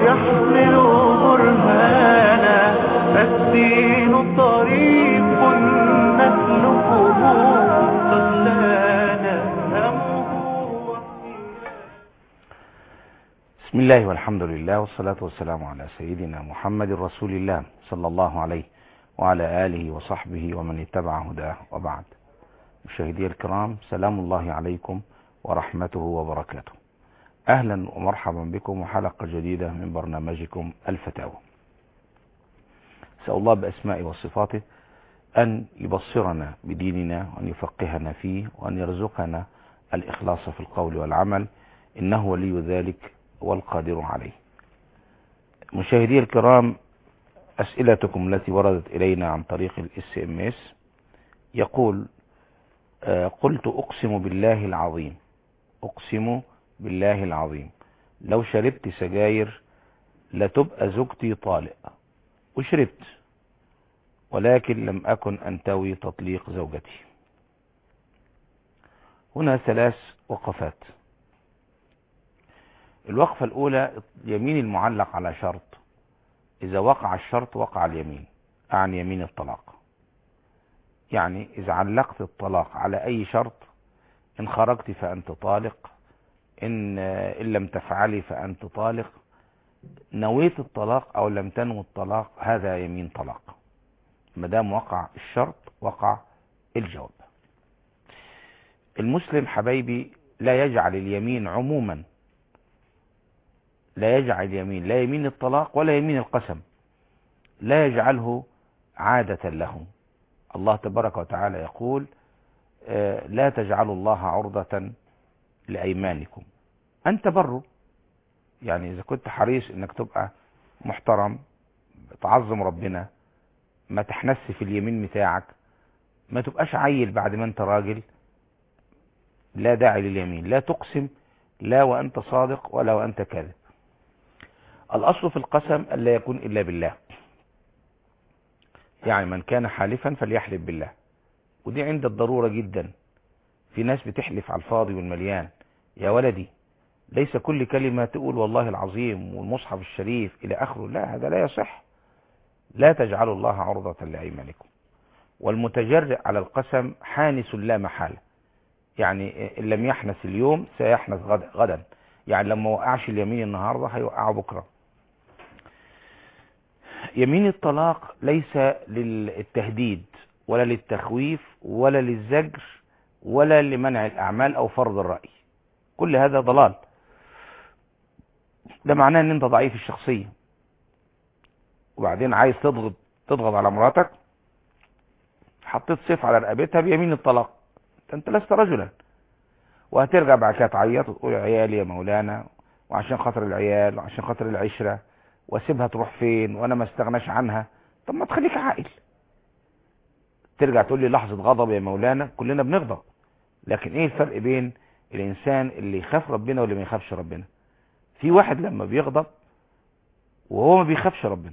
يحملوا برهانا فالدين طريق نسلكه خذلانا همه وحيدا بسم الله والحمد لله والصلاة والسلام على سيدنا محمد رسول الله صلى الله عليه وعلى آله وصحبه ومن اتبع هداه وبعد مشاهدي الكرام سلام الله عليكم ورحمته وبركاته أهلا ومرحبا بكم وحلقة جديدة من برنامجكم الفتاوى أسأل الله بأسمائه وصفاته أن يبصرنا بديننا وأن يفقهنا فيه وأن يرزقنا الإخلاص في القول والعمل إنه ولي ذلك والقادر عليه مشاهدي الكرام أسئلتكم التي وردت إلينا عن طريق الاس ام اس يقول آه، قلت أقسم بالله العظيم أقسم بالله العظيم لو شربت سجاير لتبقى زوجتي طالق وشربت ولكن لم أكن أنتوي تطليق زوجتي هنا ثلاث وقفات الوقفة الأولى يمين المعلق على شرط إذا وقع الشرط وقع اليمين أعني يمين الطلاق يعني إذا علقت الطلاق على أي شرط إن خرجت فأنت طالق إن, إن لم تفعلي فأنت طالق نويت الطلاق أو لم تنوي الطلاق هذا يمين طلاق ما دام وقع الشرط وقع الجواب المسلم حبايبي لا يجعل اليمين عموما لا يجعل اليمين لا يمين الطلاق ولا يمين القسم لا يجعله عادة له الله تبارك وتعالى يقول آه، لا تجعلوا الله عرضة لأيمانكم أن تبروا يعني إذا كنت حريص إنك تبقى محترم تعظم ربنا ما تحنس في اليمين بتاعك ما تبقاش عيل بعد ما انت راجل لا داعي لليمين لا تقسم لا وأنت صادق ولا وأنت كاذب الأصل في القسم ألا يكون إلا بالله يعني من كان حالفا فليحلف بالله ودي عند الضرورة جدا في ناس بتحلف على الفاضي والمليان يا ولدي ليس كل كلمة تقول والله العظيم والمصحف الشريف إلى آخره لا هذا لا يصح لا تجعلوا الله عرضة لأيمانكم والمتجرئ على القسم حانس لا محالة يعني إن لم يحنس اليوم سيحنس غد- غدا يعني لما وقعش اليمين النهاردة هيوقعه بكرة يمين الطلاق ليس للتهديد ولا للتخويف ولا للزجر ولا لمنع الأعمال أو فرض الرأي كل هذا ضلال ده معناه ان انت ضعيف الشخصية وبعدين عايز تضغط تضغط على مراتك حطيت سيف على رقبتها بيمين الطلاق انت لست رجلا وهترجع بعد كده تعيط وتقول يا عيالي يا مولانا وعشان خاطر العيال وعشان خاطر العشرة واسيبها تروح فين وانا ما استغناش عنها طب ما تخليك عاقل ترجع تقول لي لحظة غضب يا مولانا كلنا بنغضب لكن ايه الفرق بين الانسان اللي يخاف ربنا واللي ما يخافش ربنا في واحد لما بيغضب وهو ما بيخافش ربنا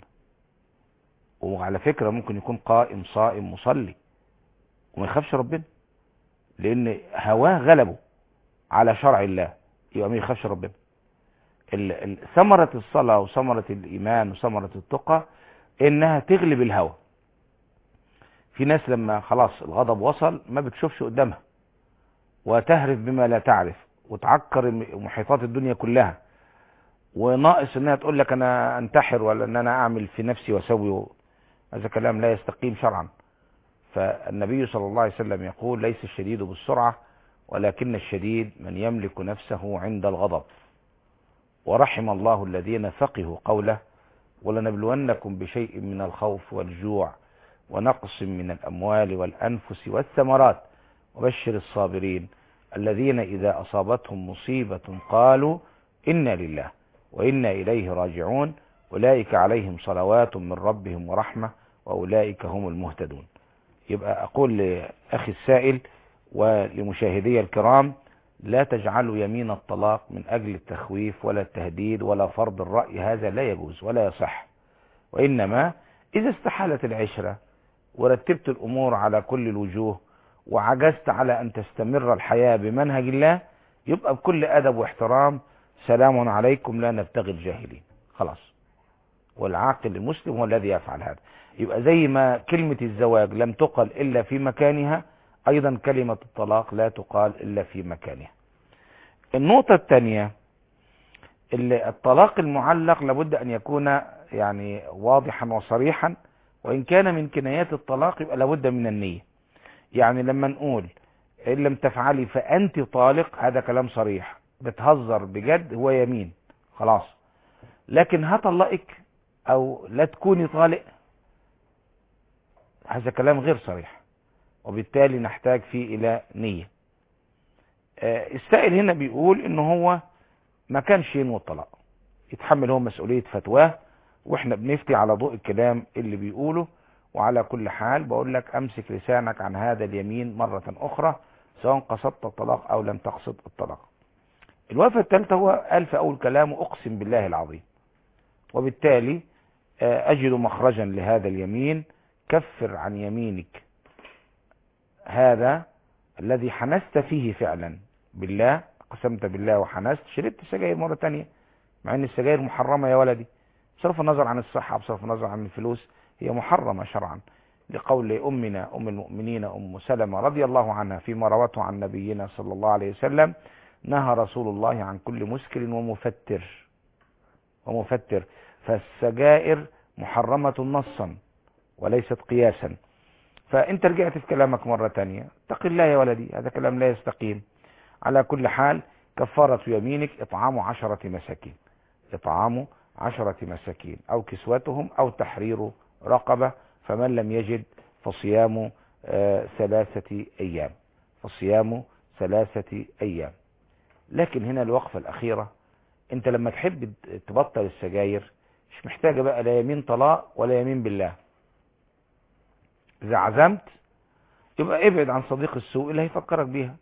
وعلى فكرة ممكن يكون قائم صائم مصلي وما يخافش ربنا لان هواه غلبه على شرع الله يبقى ما يخافش ربنا ال- ال- ثمرة الصلاة وثمرة الإيمان وثمرة التقى إنها تغلب الهوى في ناس لما خلاص الغضب وصل ما بتشوفش قدامها وتهرف بما لا تعرف وتعكر م- محيطات الدنيا كلها وناقص انها تقول لك انا انتحر ولا ان انا اعمل في نفسي واسوي هذا كلام لا يستقيم شرعا فالنبي صلى الله عليه وسلم يقول ليس الشديد بالسرعة ولكن الشديد من يملك نفسه عند الغضب ورحم الله الذين فقهوا قوله ولنبلونكم بشيء من الخوف والجوع ونقص من الأموال والأنفس والثمرات وبشر الصابرين الذين إذا أصابتهم مصيبة قالوا إنا لله وإنا إليه راجعون أولئك عليهم صلوات من ربهم ورحمة وأولئك هم المهتدون يبقى أقول لأخي السائل ولمشاهدي الكرام لا تجعلوا يمين الطلاق من أجل التخويف ولا التهديد ولا فرض الرأي هذا لا يجوز ولا يصح وإنما إذا استحالت العشرة ورتبت الأمور على كل الوجوه وعجزت على أن تستمر الحياة بمنهج الله يبقى بكل أدب واحترام سلام عليكم لا نبتغي الجاهلين خلاص والعاقل المسلم هو الذي يفعل هذا يبقى زي ما كلمة الزواج لم تقل إلا في مكانها أيضا كلمة الطلاق لا تقال إلا في مكانها النقطة الثانية اللي الطلاق المعلق لابد أن يكون يعني واضحا وصريحا وإن كان من كنايات الطلاق يبقى لابد من النية يعني لما نقول إن لم تفعلي فأنت طالق هذا كلام صريح بتهزر بجد هو يمين خلاص لكن هطلقك أو لا تكوني طالق هذا كلام غير صريح وبالتالي نحتاج فيه إلى نية آه، السائل هنا بيقول إن هو ما كانش ينوي الطلاق يتحمل هو مسؤولية فتواه واحنا بنفتي على ضوء الكلام اللي بيقوله وعلى كل حال بقول لك امسك لسانك عن هذا اليمين مرة اخرى سواء قصدت الطلاق او لم تقصد الطلاق الوفاة الثالثة هو قال في اول كلامه اقسم بالله العظيم وبالتالي آه، اجد مخرجا لهذا اليمين كفر عن يمينك هذا الذي حنست فيه فعلا بالله قسمت بالله وحنست شربت سجاير مرة تانية مع ان السجاير محرمة يا ولدي بصرف النظر عن الصحة بصرف النظر عن الفلوس هي محرمة شرعا لقول أمنا أم المؤمنين أم سلمة رضي الله عنها فيما روته عن نبينا صلى الله عليه وسلم نهى رسول الله عن كل مسكر ومفتر ومفتر فالسجائر محرمة نصا وليست قياسا فانت رجعت في كلامك مرة تانية اتق الله يا ولدي هذا كلام لا يستقيم على كل حال كفارة يمينك اطعام عشرة مساكين اطعام عشرة مساكين او كسوتهم او تحرير رقبة فمن لم يجد فصيام آه، ثلاثة ايام فصيام ثلاثة ايام لكن هنا الوقفة الاخيرة انت لما تحب تبطل السجاير مش محتاجة بقى لا يمين طلاق ولا يمين بالله اذا عزمت يبقى ابعد عن صديق السوء اللي هيفكرك بيها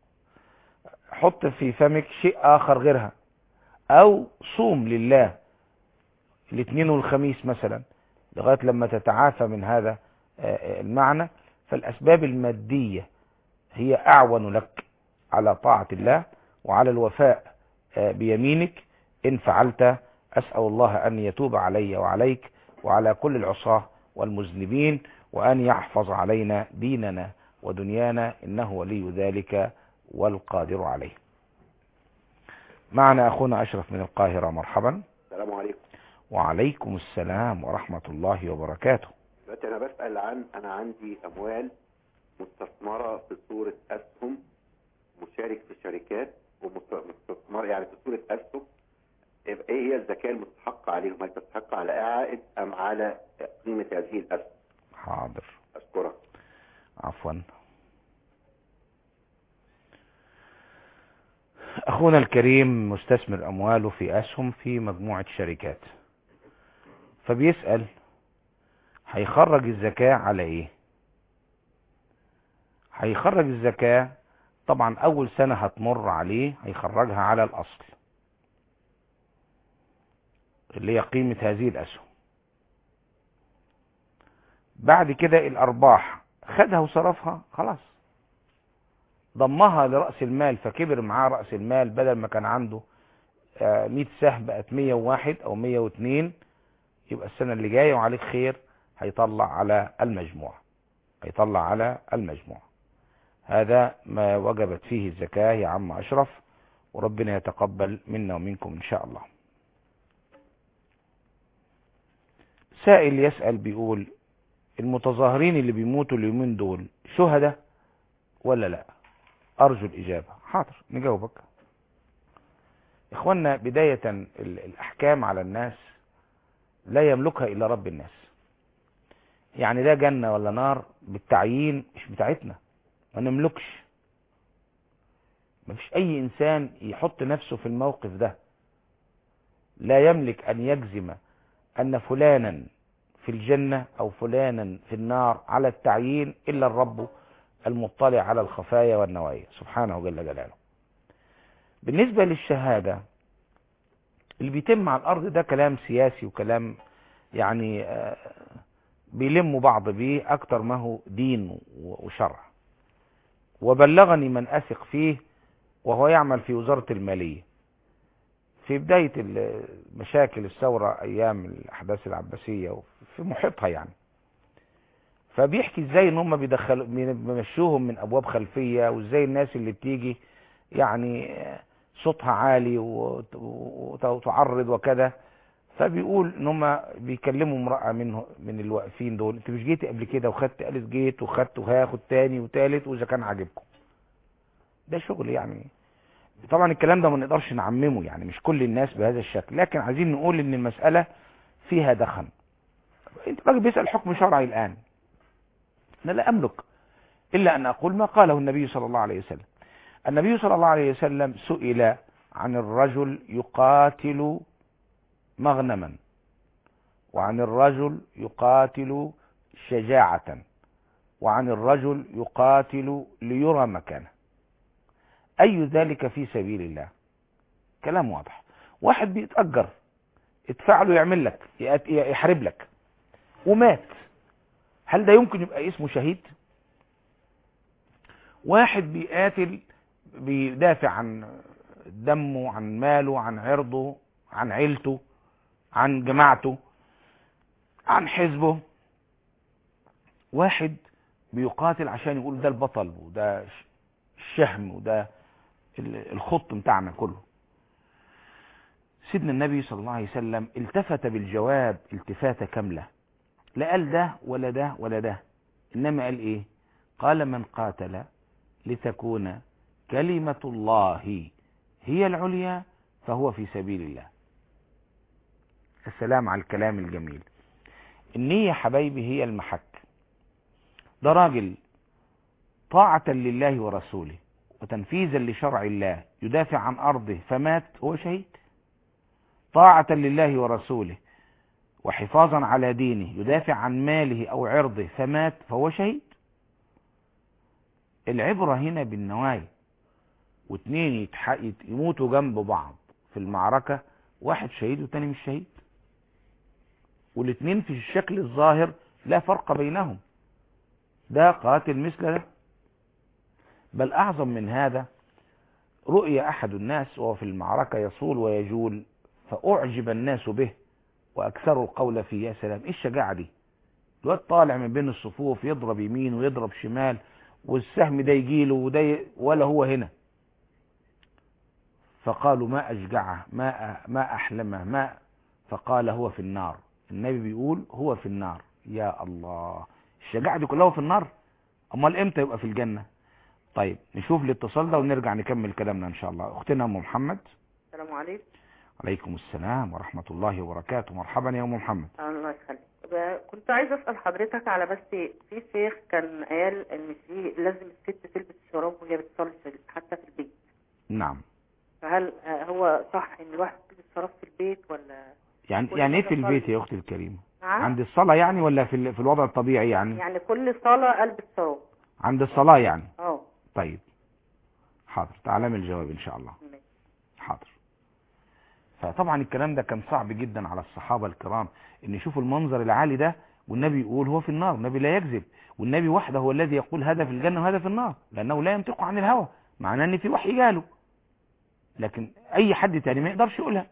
حط في فمك شيء اخر غيرها او صوم لله الاثنين والخميس مثلا لغاية لما تتعافى من هذا آه، المعنى فالاسباب المادية هي اعون لك على طاعة الله وعلى الوفاء آه، بيمينك ان فعلت اسأل الله ان يتوب علي وعليك وعلى كل العصاة والمذنبين وأن يحفظ علينا ديننا ودنيانا إنه ولي ذلك والقادر عليه معنا أخونا أشرف من القاهرة مرحبا السلام عليكم وعليكم السلام ورحمة الله وبركاته دلوقتي انا بسال عن انا عندي اموال مستثمره في صوره اسهم مشارك في شركات ومستثمر يعني في صوره اسهم يبقى ايه هي الزكاه المستحقه عليهم هل تستحق على عائد ام على قيمه هذه الاسهم حاضر اشكرك عفوا أخونا الكريم مستثمر أمواله في أسهم في مجموعة شركات فبيسأل هيخرج الزكاة على إيه هيخرج الزكاة طبعا أول سنة هتمر عليه هيخرجها على الأصل اللي هي قيمة هذه الأسهم بعد كده الأرباح خدها وصرفها خلاص ضمها لرأس المال فكبر معاه رأس المال بدل ما كان عنده آه، 100 سهم بقت 101 أو 102 يبقى السنة اللي جاية وعليك خير هيطلع على المجموع هيطلع على المجموع هذا ما وجبت فيه الزكاة يا عم أشرف وربنا يتقبل منا ومنكم إن شاء الله سائل يسأل بيقول المتظاهرين اللي بيموتوا اليومين دول شهداء ولا لا ارجو الاجابة حاضر نجاوبك اخوانا بداية ال- الاحكام على الناس لا يملكها الا رب الناس يعني ده جنة ولا نار بالتعيين مش بتاعتنا ما نملكش مفيش اي انسان يحط نفسه في الموقف ده لا يملك ان يجزم ان فلانا في الجنة او فلانا في النار على التعيين الا الرب المطلع على الخفايا والنوايا سبحانه جل جلاله بالنسبة للشهادة اللي بيتم على الارض ده كلام سياسي وكلام يعني آه، بيلموا بعض بيه اكتر ما هو دين و- وشرع وبلغني من اثق فيه وهو يعمل في وزارة المالية في بداية ال- مشاكل الثورة أيام الأحداث العباسية وفي محيطها يعني فبيحكي ازاي ان هم بيدخلوا بيمشوهم من ابواب خلفيه وازاي الناس اللي بتيجي يعني صوتها عالي وت- وت- وتعرض وكذا فبيقول ان هم بيكلموا امراه من من الواقفين دول انت مش جيتي قبل كده وخدت قالت جيت وخدت وهاخد تاني وتالت واذا كان عاجبكم ده شغل يعني طبعا الكلام ده ما نقدرش نعممه يعني مش كل الناس بهذا الشكل لكن عايزين نقول ان المساله فيها دخن انت راجل بيسال حكم شرعي الان انا لا املك الا ان اقول ما قاله النبي صلى الله عليه وسلم النبي صلى الله عليه وسلم سئل عن الرجل يقاتل مغنما وعن الرجل يقاتل شجاعة وعن الرجل يقاتل ليرى مكانه أي ذلك في سبيل الله كلام واضح واحد بيتأجر ادفع له يعمل لك يقات- يحارب لك ومات هل ده يمكن يبقى اسمه شهيد واحد بيقاتل بيدافع عن دمه عن ماله عن عرضه عن عيلته عن جماعته عن حزبه واحد بيقاتل عشان يقول ده البطل وده ش- الشهم وده ال- الخط بتاعنا كله سيدنا النبي صلى الله عليه وسلم التفت بالجواب التفاتة كاملة لا قال ده ولا ده ولا ده إنما قال إيه قال من قاتل لتكون كلمة الله هي العليا فهو في سبيل الله السلام على الكلام الجميل النية حبايبي هي المحك ده راجل طاعة لله ورسوله وتنفيذا لشرع الله يدافع عن أرضه فمات هو شهيد طاعة لله ورسوله وحفاظا على دينه يدافع عن ماله أو عرضه فمات فهو شهيد العبرة هنا بالنوايا واتنين يتح... يت- يموتوا جنب بعض في المعركة واحد شهيد والتاني مش شهيد والاتنين في الشكل الظاهر لا فرق بينهم ده قاتل مثل ده بل أعظم من هذا رؤي أحد الناس وهو في المعركة يصول ويجول فأعجب الناس به وأكثروا القول فيه يا سلام إيه الشجاعة دي الواد طالع من بين الصفوف يضرب يمين ويضرب شمال والسهم ده يجيله وده ي... ولا هو هنا فقالوا ما أشجعه ما أ- ما أحلمه ما فقال هو في النار النبي بيقول هو في النار يا الله الشجاعة دي كلها في النار أمال إمتى يبقى في الجنة طيب نشوف الاتصال ده ونرجع نكمل كلامنا إن شاء الله أختنا أم محمد السلام عليكم عليكم السلام ورحمة الله وبركاته مرحبا يا أم محمد الله يخليك ب- كنت عايزه اسال حضرتك على بس في شيخ كان قال ان في لازم الست تلبس شراب وهي بتصلي في- حتى في البيت نعم فهل آه، هو صح ان الواحد تلبس شراب في البيت ولا يعني كل يعني ايه ما في البيت تصلي. يا اختي الكريمه نعم عند الصلاه يعني ولا في ال- في الوضع الطبيعي يعني يعني كل صلاه البس شراب عند الصلاه يعني اه طيب حاضر تعلم الجواب ان شاء الله ماشي. حاضر فطبعا الكلام ده كان صعب جدا على الصحابه الكرام ان يشوفوا المنظر العالي ده والنبي يقول هو في النار النبي لا يكذب والنبي وحده هو الذي يقول هذا في الجنه وهذا في النار لانه لا ينطق عن الهوى معناه ان في وحي جاله لكن اي حد تاني ما يقدرش يقولها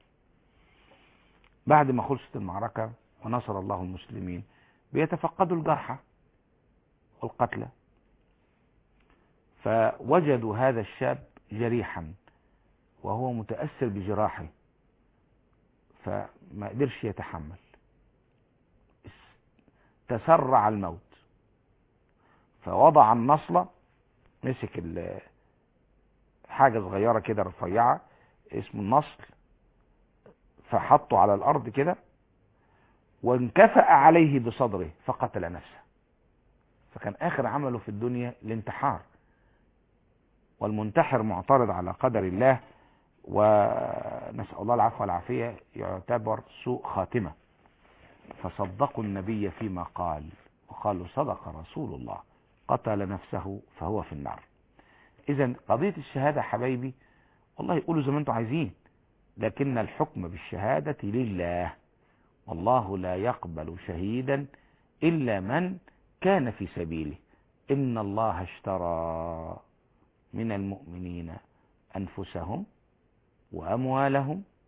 بعد ما خلصت المعركة ونصر الله المسلمين بيتفقدوا الجرحى والقتلى فوجدوا هذا الشاب جريحا وهو متأثر بجراحه فما قدرش يتحمل تسرع الموت فوضع النصلة مسك ال- حاجة صغيرة كده رفيعة اسمه النصل فحطه على الأرض كده وانكفأ عليه بصدره فقتل نفسه فكان آخر عمله في الدنيا الانتحار والمنتحر معترض على قدر الله ونسأل الله العفو والعافية يعتبر سوء خاتمة فصدقوا النبي فيما قال وقالوا صدق رسول الله قتل نفسه فهو في النار إذا قضية الشهادة حبايبي والله قولوا زي ما انتم عايزين لكن الحكم بالشهادة لله والله لا يقبل شهيدا إلا من كان في سبيله إن الله اشترى من المؤمنين أنفسهم وأموالهم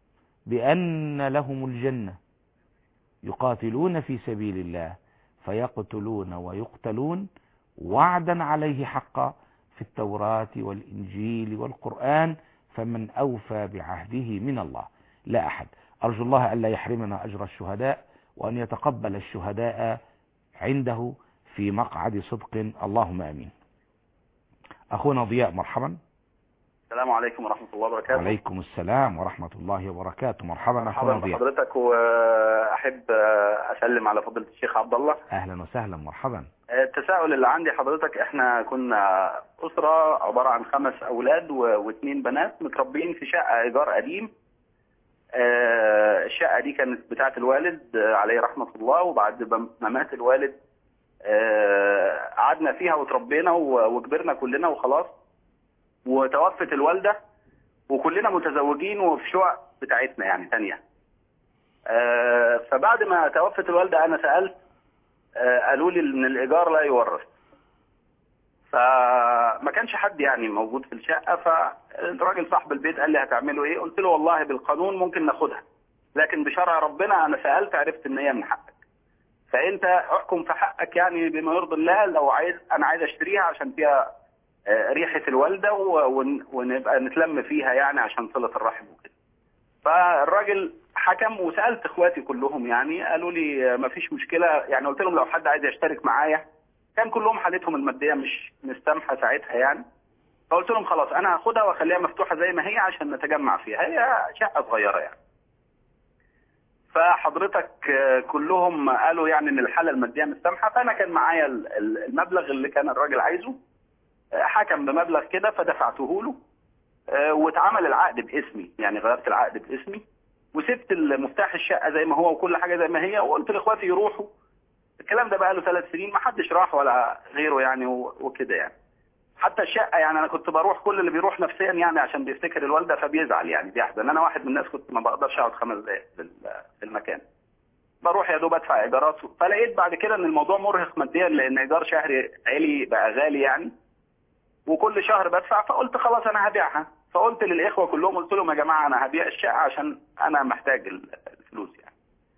بأن لهم الجنة يقاتلون في سبيل الله فيقتلون ويقتلون وعدا عليه حقا في التوراة والإنجيل والقرآن فمن أوفى بعهده من الله لا أحد أرجو الله ألا يحرمنا أجر الشهداء وأن يتقبل الشهداء عنده في مقعد صدق اللهم آمين أخونا ضياء مرحبا السلام عليكم ورحمة الله وبركاته وعليكم السلام ورحمة الله وبركاته مرحبا أخونا مرحبا ضياء بحضرتك وأحب أسلم على فضيلة الشيخ عبد الله أهلا وسهلا مرحبا التساؤل اللي عندي حضرتك احنا كنا أسرة عبارة عن خمس أولاد و- واثنين بنات متربيين في شقة إيجار قديم آه، الشقة دي كانت بتاعة الوالد آه، عليه رحمة الله وبعد بم- ما مات الوالد آه، قعدنا فيها وتربينا و- وكبرنا كلنا وخلاص وتوفت الوالدة وكلنا متزوجين وفي شقق بتاعتنا يعني تانية آه، فبعد ما توفت الوالدة أنا سألت آه، قالوا لي ان الايجار لا يورث فما كانش حد يعني موجود في الشقه فالراجل صاحب البيت قال لي هتعملوا ايه قلت له والله بالقانون ممكن ناخدها لكن بشرع ربنا انا سالت عرفت ان هي من حقك فانت احكم في حقك يعني بما يرضي الله لو عايز انا عايز اشتريها عشان فيها آه، ريحه الوالده و- ون- ونبقى نتلم فيها يعني عشان صله الرحم وكده فالراجل حكم وسالت اخواتي كلهم يعني قالوا لي مفيش مشكله يعني قلت لهم لو حد عايز يشترك معايا كان كلهم حالتهم الماديه مش مستمحه ساعتها يعني فقلت لهم خلاص انا هاخدها واخليها مفتوحه زي ما هي عشان نتجمع فيها هي شقه صغيره يعني فحضرتك آه، كلهم قالوا يعني ان الحاله الماديه مستمحه فانا كان معايا ال- ال- المبلغ اللي كان الراجل عايزه آه، حكم بمبلغ كده فدفعته له آه، واتعمل العقد باسمي يعني غيرت العقد باسمي وسبت المفتاح الشقه زي ما هو وكل حاجه زي ما هي وقلت لاخواتي يروحوا الكلام ده بقى له ثلاث سنين ما حدش راح ولا غيره يعني و- وكده يعني حتى الشقه يعني انا كنت بروح كل اللي بيروح نفسيا يعني عشان بيفتكر الوالده فبيزعل يعني بيحزن انا واحد من الناس كنت ما بقدرش اقعد خمس دقائق في ال- في المكان بروح يا دوب ادفع ايجارات فلقيت بعد كده ان الموضوع مرهق ماديا لان ايجار شهري عالي بقى غالي يعني وكل شهر بدفع فقلت خلاص انا هبيعها فقلت للاخوه كلهم قلت لهم يا جماعه انا هبيع الشقه عشان انا محتاج ال- الفلوس يعني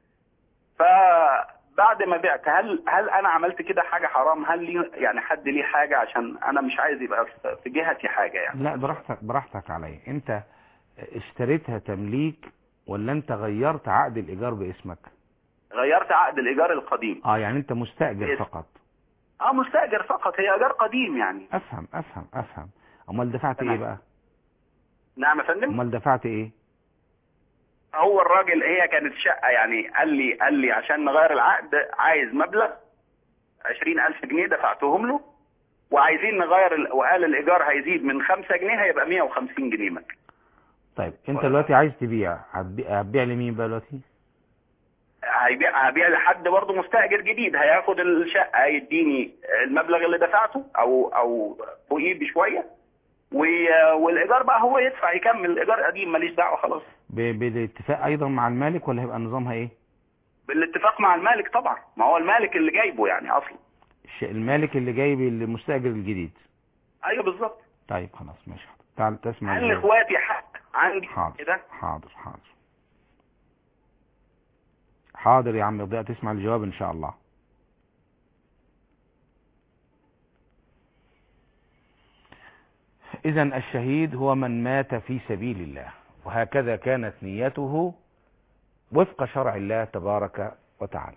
فبعد ما بعت هل هل انا عملت كده حاجه حرام هل لي يعني حد ليه حاجه عشان انا مش عايز يبقى في- في جهتي حاجه يعني لا براحتك براحتك عليا انت اشتريتها تمليك ولا انت غيرت عقد الايجار باسمك غيرت عقد الايجار القديم اه يعني انت مستأجر باسم. فقط اه مستاجر فقط هي ايجار قديم يعني افهم افهم افهم امال دفعت ايه تمام. بقى نعم يا فندم امال دفعت ايه هو الراجل هي كانت شقة يعني قال لي قال لي عشان نغير العقد عايز مبلغ عشرين ألف جنيه دفعتهم له وعايزين نغير ال... وقال الإيجار هيزيد من خمسة جنيه هيبقى مية وخمسين جنيه مثلا طيب انت دلوقتي عايز تبيع هتبيع, هتبيع لمين بقى دلوقتي هيبيع هبيع لحد برضه مستأجر جديد هياخد الشقة هيديني المبلغ اللي دفعته أو أو فوقيه بشوية و... والإيجار بقى هو يدفع يكمل الإيجار قديم ماليش دعوة خلاص ب- بالاتفاق ايضا مع المالك ولا هيبقى نظامها ايه بالاتفاق مع المالك طبعا ما هو المالك اللي جايبه يعني أصلا الش- المالك اللي جايب المستأجر الجديد أيوه بالظبط طيب خلاص ماشي حاضر. تعال تسمع عن الجواب. اخواتي حق عندي حاضر كده حاضر حاضر حاضر يا عم ضياء تسمع الجواب ان شاء الله اذا الشهيد هو من مات في سبيل الله وهكذا كانت نيته وفق شرع الله تبارك وتعالى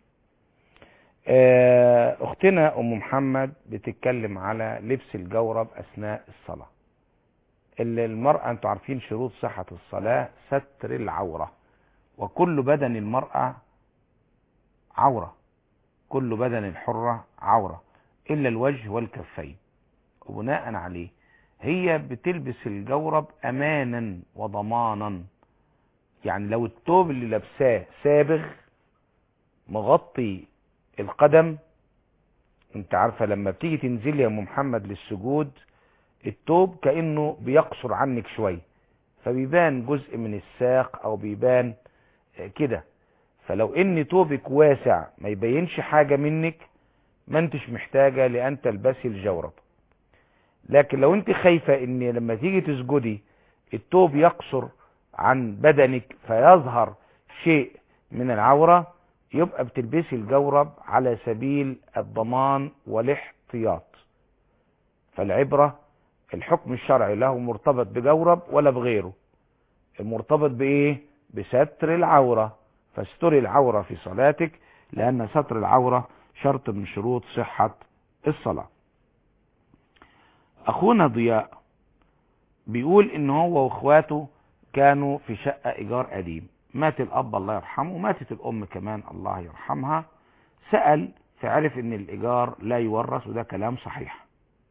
آه، اختنا ام محمد بتتكلم على لبس الجورب اثناء الصلاه اللي المرأة انتوا عارفين شروط صحة الصلاة ستر العورة وكل بدن المرأة عورة كل بدن الحرة عورة إلا الوجه والكفين وبناء عليه هي بتلبس الجورب أمانا وضمانا يعني لو التوب اللي لابساه سابغ مغطي القدم انت عارفة لما بتيجي تنزلي يا ام محمد للسجود التوب كأنه بيقصر عنك شوية فبيبان جزء من الساق او بيبان آه، كده فلو ان توبك واسع ما يبينش حاجة منك ما انتش محتاجة لان تلبسي الجورب لكن لو انت خايفة ان لما تيجي تسجدي التوب يقصر عن بدنك فيظهر شيء من العورة يبقى بتلبسي الجورب على سبيل الضمان والاحتياط فالعبرة الحكم الشرعي له مرتبط بجورب ولا بغيره المرتبط بايه بستر العورة فاستري العورة في صلاتك لان ستر العورة شرط من شروط صحة الصلاة اخونا ضياء بيقول ان هو واخواته كانوا في شقة ايجار قديم مات الاب الله يرحمه وماتت الام كمان الله يرحمها سأل فعرف ان الايجار لا يورث وده كلام صحيح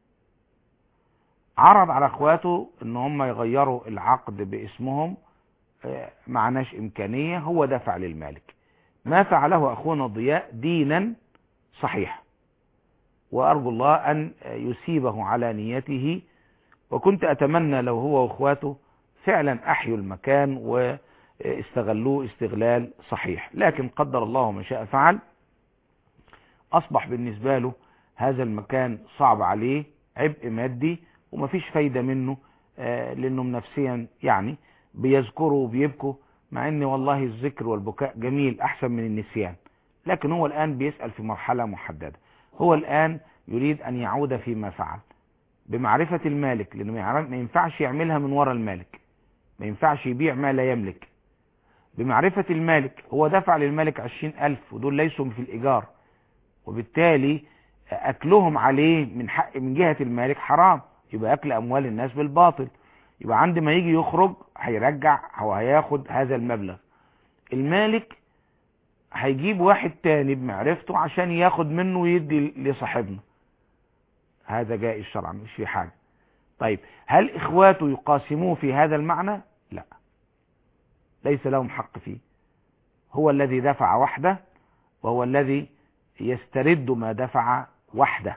عرض على اخواته ان هم يغيروا العقد باسمهم آه، معناش امكانية هو دفع للمالك ما فعله اخونا ضياء دينا صحيح وارجو الله ان يسيبه على نيته وكنت اتمنى لو هو واخواته فعلا احيوا المكان واستغلوه استغلال صحيح لكن قدر الله ما شاء فعل اصبح بالنسبة له هذا المكان صعب عليه عبء مادي ومفيش فايدة منه آه، لانهم نفسيا يعني بيذكروا وبيبكوا مع ان والله الذكر والبكاء جميل احسن من النسيان لكن هو الان بيسأل في مرحلة محددة هو الان يريد ان يعود فيما فعل بمعرفة المالك لانه ما يعرف- ما ينفعش يعملها من وراء المالك ما ينفعش يبيع ما لا يملك بمعرفة المالك هو دفع للمالك عشرين ألف ودول ليسوا في الإيجار وبالتالي أكلهم عليه من حق من جهة المالك حرام يبقى أكل أموال الناس بالباطل يبقى عند ما يجي يخرج هيرجع أو هياخد هذا المبلغ المالك هيجيب واحد تاني بمعرفته عشان ياخد منه ويدي لصاحبنا هذا جائز شرعا مش في حاجة طيب هل إخواته يقاسموه في هذا المعنى لا ليس لهم حق فيه هو الذي دفع وحده وهو الذي يسترد ما دفع وحده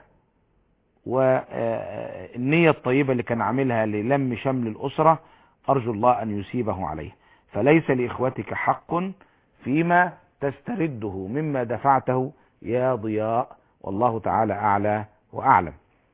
والنية الطيبة اللي كان عاملها للم شمل الأسرة أرجو الله أن يسيبه عليه فليس لإخوتك حق فيما تسترده مما دفعته يا ضياء والله تعالى أعلى وأعلم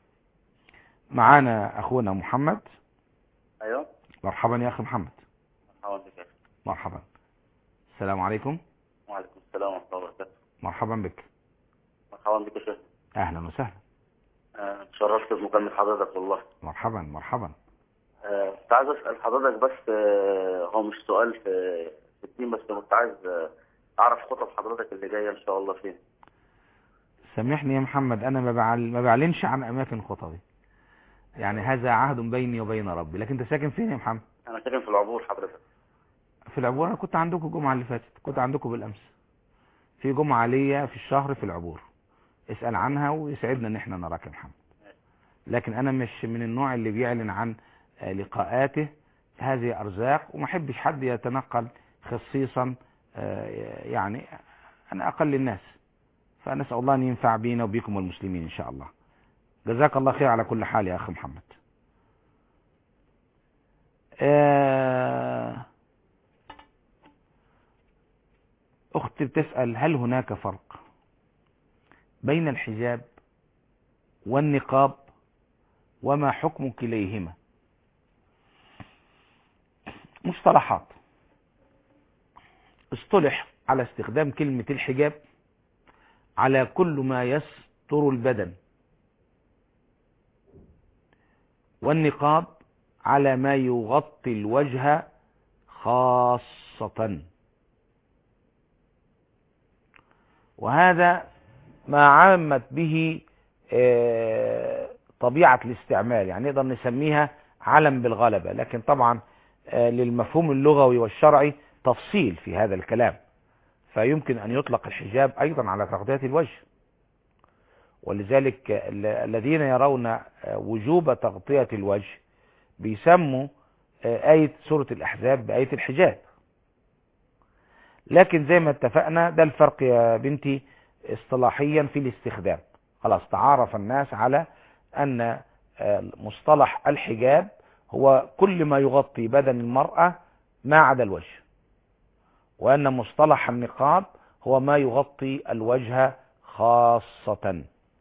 معانا أخونا محمد ايوه مرحبا يا أخي محمد مرحبا بك يا أخي. مرحبا السلام عليكم وعليكم السلام ورحمه الله وبركاته مرحبا بك مرحبا بك يا شيخ أهلا وسهلا آه، اتشرفت بمكالمه حضرتك والله مرحبا مرحبا آه، كنت عايز اسال حضرتك بس آه، هو مش سؤال في في الدين بس كنت عايز آه، اعرف خطط حضرتك اللي جايه ان شاء الله فين سامحني يا محمد أنا ما بعل... ما بعلنش عن أماكن خطبي يعني هذا عهد بيني وبين ربي لكن أنت ساكن فين يا محمد انا ساكن في العبور حضرتك في العبور أنا كنت عندكم الجمعة اللي فاتت كنت عندكم بالأمس في جمعة ليا في الشهر في العبور اسأل عنها ويسعدنا ان احنا نراك يا محمد لكن انا مش من النوع اللي بيعلن عن آه، لقاءاته هذه ارزاق وما احبش حد يتنقل خصيصا آه، يعني انا اقل الناس فنسأل الله ان ينفع بينا وبيكم والمسلمين ان شاء الله جزاك الله خير على كل حال يا اخي محمد آه، اختي بتسأل هل هناك فرق بين الحجاب والنقاب وما حكم كليهما مصطلحات اصطلح على استخدام كلمة الحجاب على كل ما يستر البدن والنقاب على ما يغطي الوجه خاصة وهذا ما عامت به آه، طبيعة الاستعمال يعني نقدر نسميها علم بالغلبة لكن طبعا آه، للمفهوم اللغوي والشرعي تفصيل في هذا الكلام فيمكن أن يطلق الحجاب أيضا على تغطية الوجه ولذلك ال- الذين يرون آه، وجوب تغطية الوجه بيسموا آه، آية سورة الأحزاب بآية الحجاب لكن زي ما اتفقنا ده الفرق يا بنتي اصطلاحيا في الاستخدام خلاص تعارف الناس على أن آه، مصطلح الحجاب هو كل ما يغطي بدن المرأة ما عدا الوجه وأن مصطلح النقاب هو ما يغطي الوجه خاصة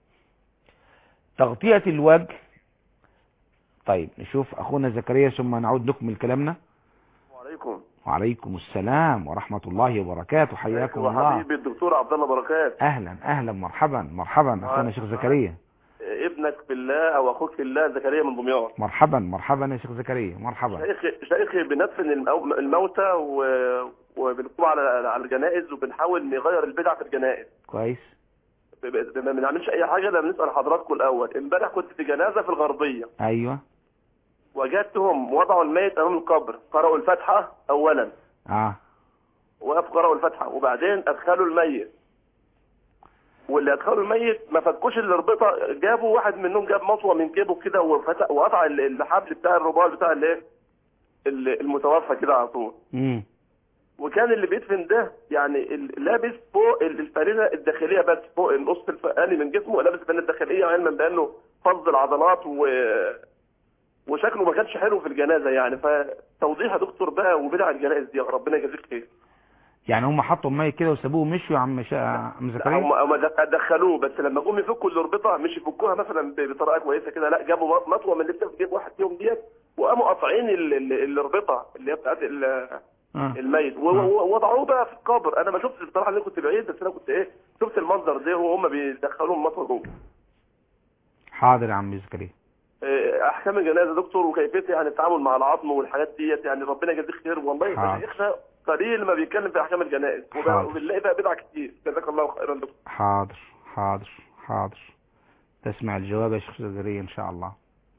تغطية الوجه طيب نشوف أخونا زكريا ثم نعود نكمل كلامنا عليكم وعليكم السلام ورحمة الله وبركاته حياكم الله وحبيبي الدكتور عبد الله بركات اهلا اهلا مرحبا مرحبا اخونا شيخ زكريا ابنك في الله او اخوك في الله زكريا من دمياط مرحبا مرحبا يا شيخ زكريا مرحبا شيخ شيخي بندفن المو- الموتى و... وبنقوم على على الجنائز وبنحاول نغير البدع في الجنائز كويس ب- ب- ما بنعملش اي حاجه لما نسال حضراتكم الاول امبارح كنت في جنازه في الغربيه ايوه وجدتهم وضعوا الميت امام القبر قرأوا الفاتحه اولا اه وقف قرأوا الفاتحه وبعدين ادخلوا الميت واللي ادخلوا الميت ما فكوش الربطه جابوا واحد منهم جاب مطوه من جيبه كده وفتح وقطع ال- الحبل بتاع الرباط بتاع الايه ال- المتوفى كده على طول امم وكان اللي بيدفن ده يعني ال- لابس فوق ال- الفريده الداخليه بس فوق النص الفوقاني من جسمه لابس الفريده الداخليه علما بانه فض العضلات و وشكله ما كانش حلو في الجنازه يعني فتوضيح يا دكتور بقى وبدع الجنائز دي ربنا يجازيك خير يعني هم حطوا المية كده وسابوه ومشوا يا عم شا... عم لا، زكريا هم هم دخ- دخلوه بس لما جم يفكوا الربطه مش يفكوها مثلا ب- بطريقه كويسه كده لا جابوا مط- مطوه من اللي بتاخد جيب واحد فيهم ديت وقاموا قاطعين ال- ال- الربطه اللي هي بتاعت ال- آه. الميت و- آه. و- ووضعوه بقى في القبر انا ما شفتش بصراحه انا كنت بعيد بس انا كنت ايه شفت المنظر ده وهم بيدخلوا المطوه جوه حاضر يا عم زكريا إيه، احكام الجنازه دكتور وكيفيه يعني التعامل مع العظم والحاجات ديت يعني ربنا يجازيك خير والله حاضر. مشايخنا قليل ما بيتكلم في احكام الجنائز وب- حاضر. وبنلاقي بقى بدع كتير جزاك الله خيرا دكتور حاضر حاضر حاضر تسمع الجواب يا شيخ زكريا ان شاء الله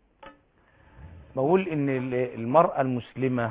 بقول ان ال- المرأة المسلمة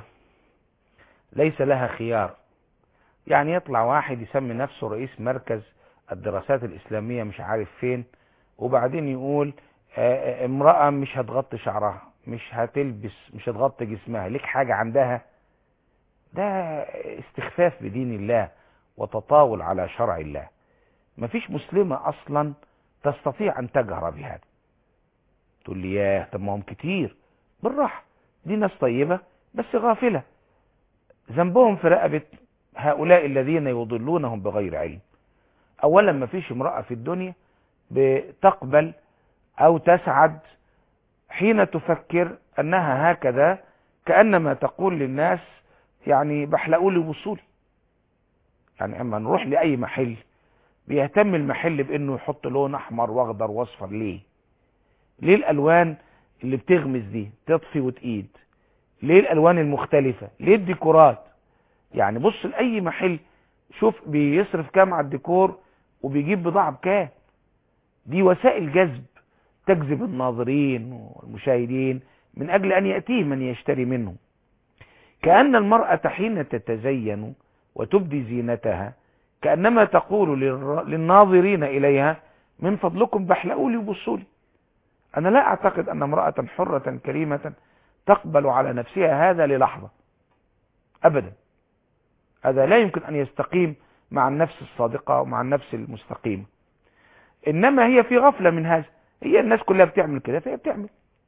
ليس لها خيار يعني يطلع واحد يسمي نفسه رئيس مركز الدراسات الإسلامية مش عارف فين وبعدين يقول آه، آه، امرأة مش هتغطي شعرها مش هتلبس مش هتغطي جسمها ليك حاجة عندها ده استخفاف بدين الله وتطاول على شرع الله مفيش مسلمة أصلا تستطيع أن تجهر بهذا تقول لي ياه طب ما هم كتير بالراحة دي ناس طيبة بس غافلة ذنبهم في رقبة هؤلاء الذين يضلونهم بغير علم أولا مفيش امرأة في الدنيا بتقبل أو تسعد حين تفكر أنها هكذا كأنما تقول للناس يعني بحلقوا لي وصولي يعني اما نروح لأي محل بيهتم المحل بانه يحط لون احمر واخضر واصفر ليه ليه الالوان اللي بتغمز دي تطفي وتقيد ليه الالوان المختلفة ليه الديكورات يعني بص لاي محل شوف بيصرف كام على الديكور وبيجيب بضاعة بكام دي وسائل جذب تجذب الناظرين والمشاهدين من اجل ان يأتيه من يشتري منه كأن المرأة حين تتزين وتبدي زينتها كأنما تقول للر- للناظرين إليها من فضلكم بحلقوا لي وبصوا لي أنا لا أعتقد أن امرأة حرة كريمة تقبل على نفسها هذا للحظة أبدا هذا لا يمكن أن يستقيم مع النفس الصادقة ومع النفس المستقيمة إنما هي في غفلة من هذا هي الناس كلها بتعمل كده فهي بتعمل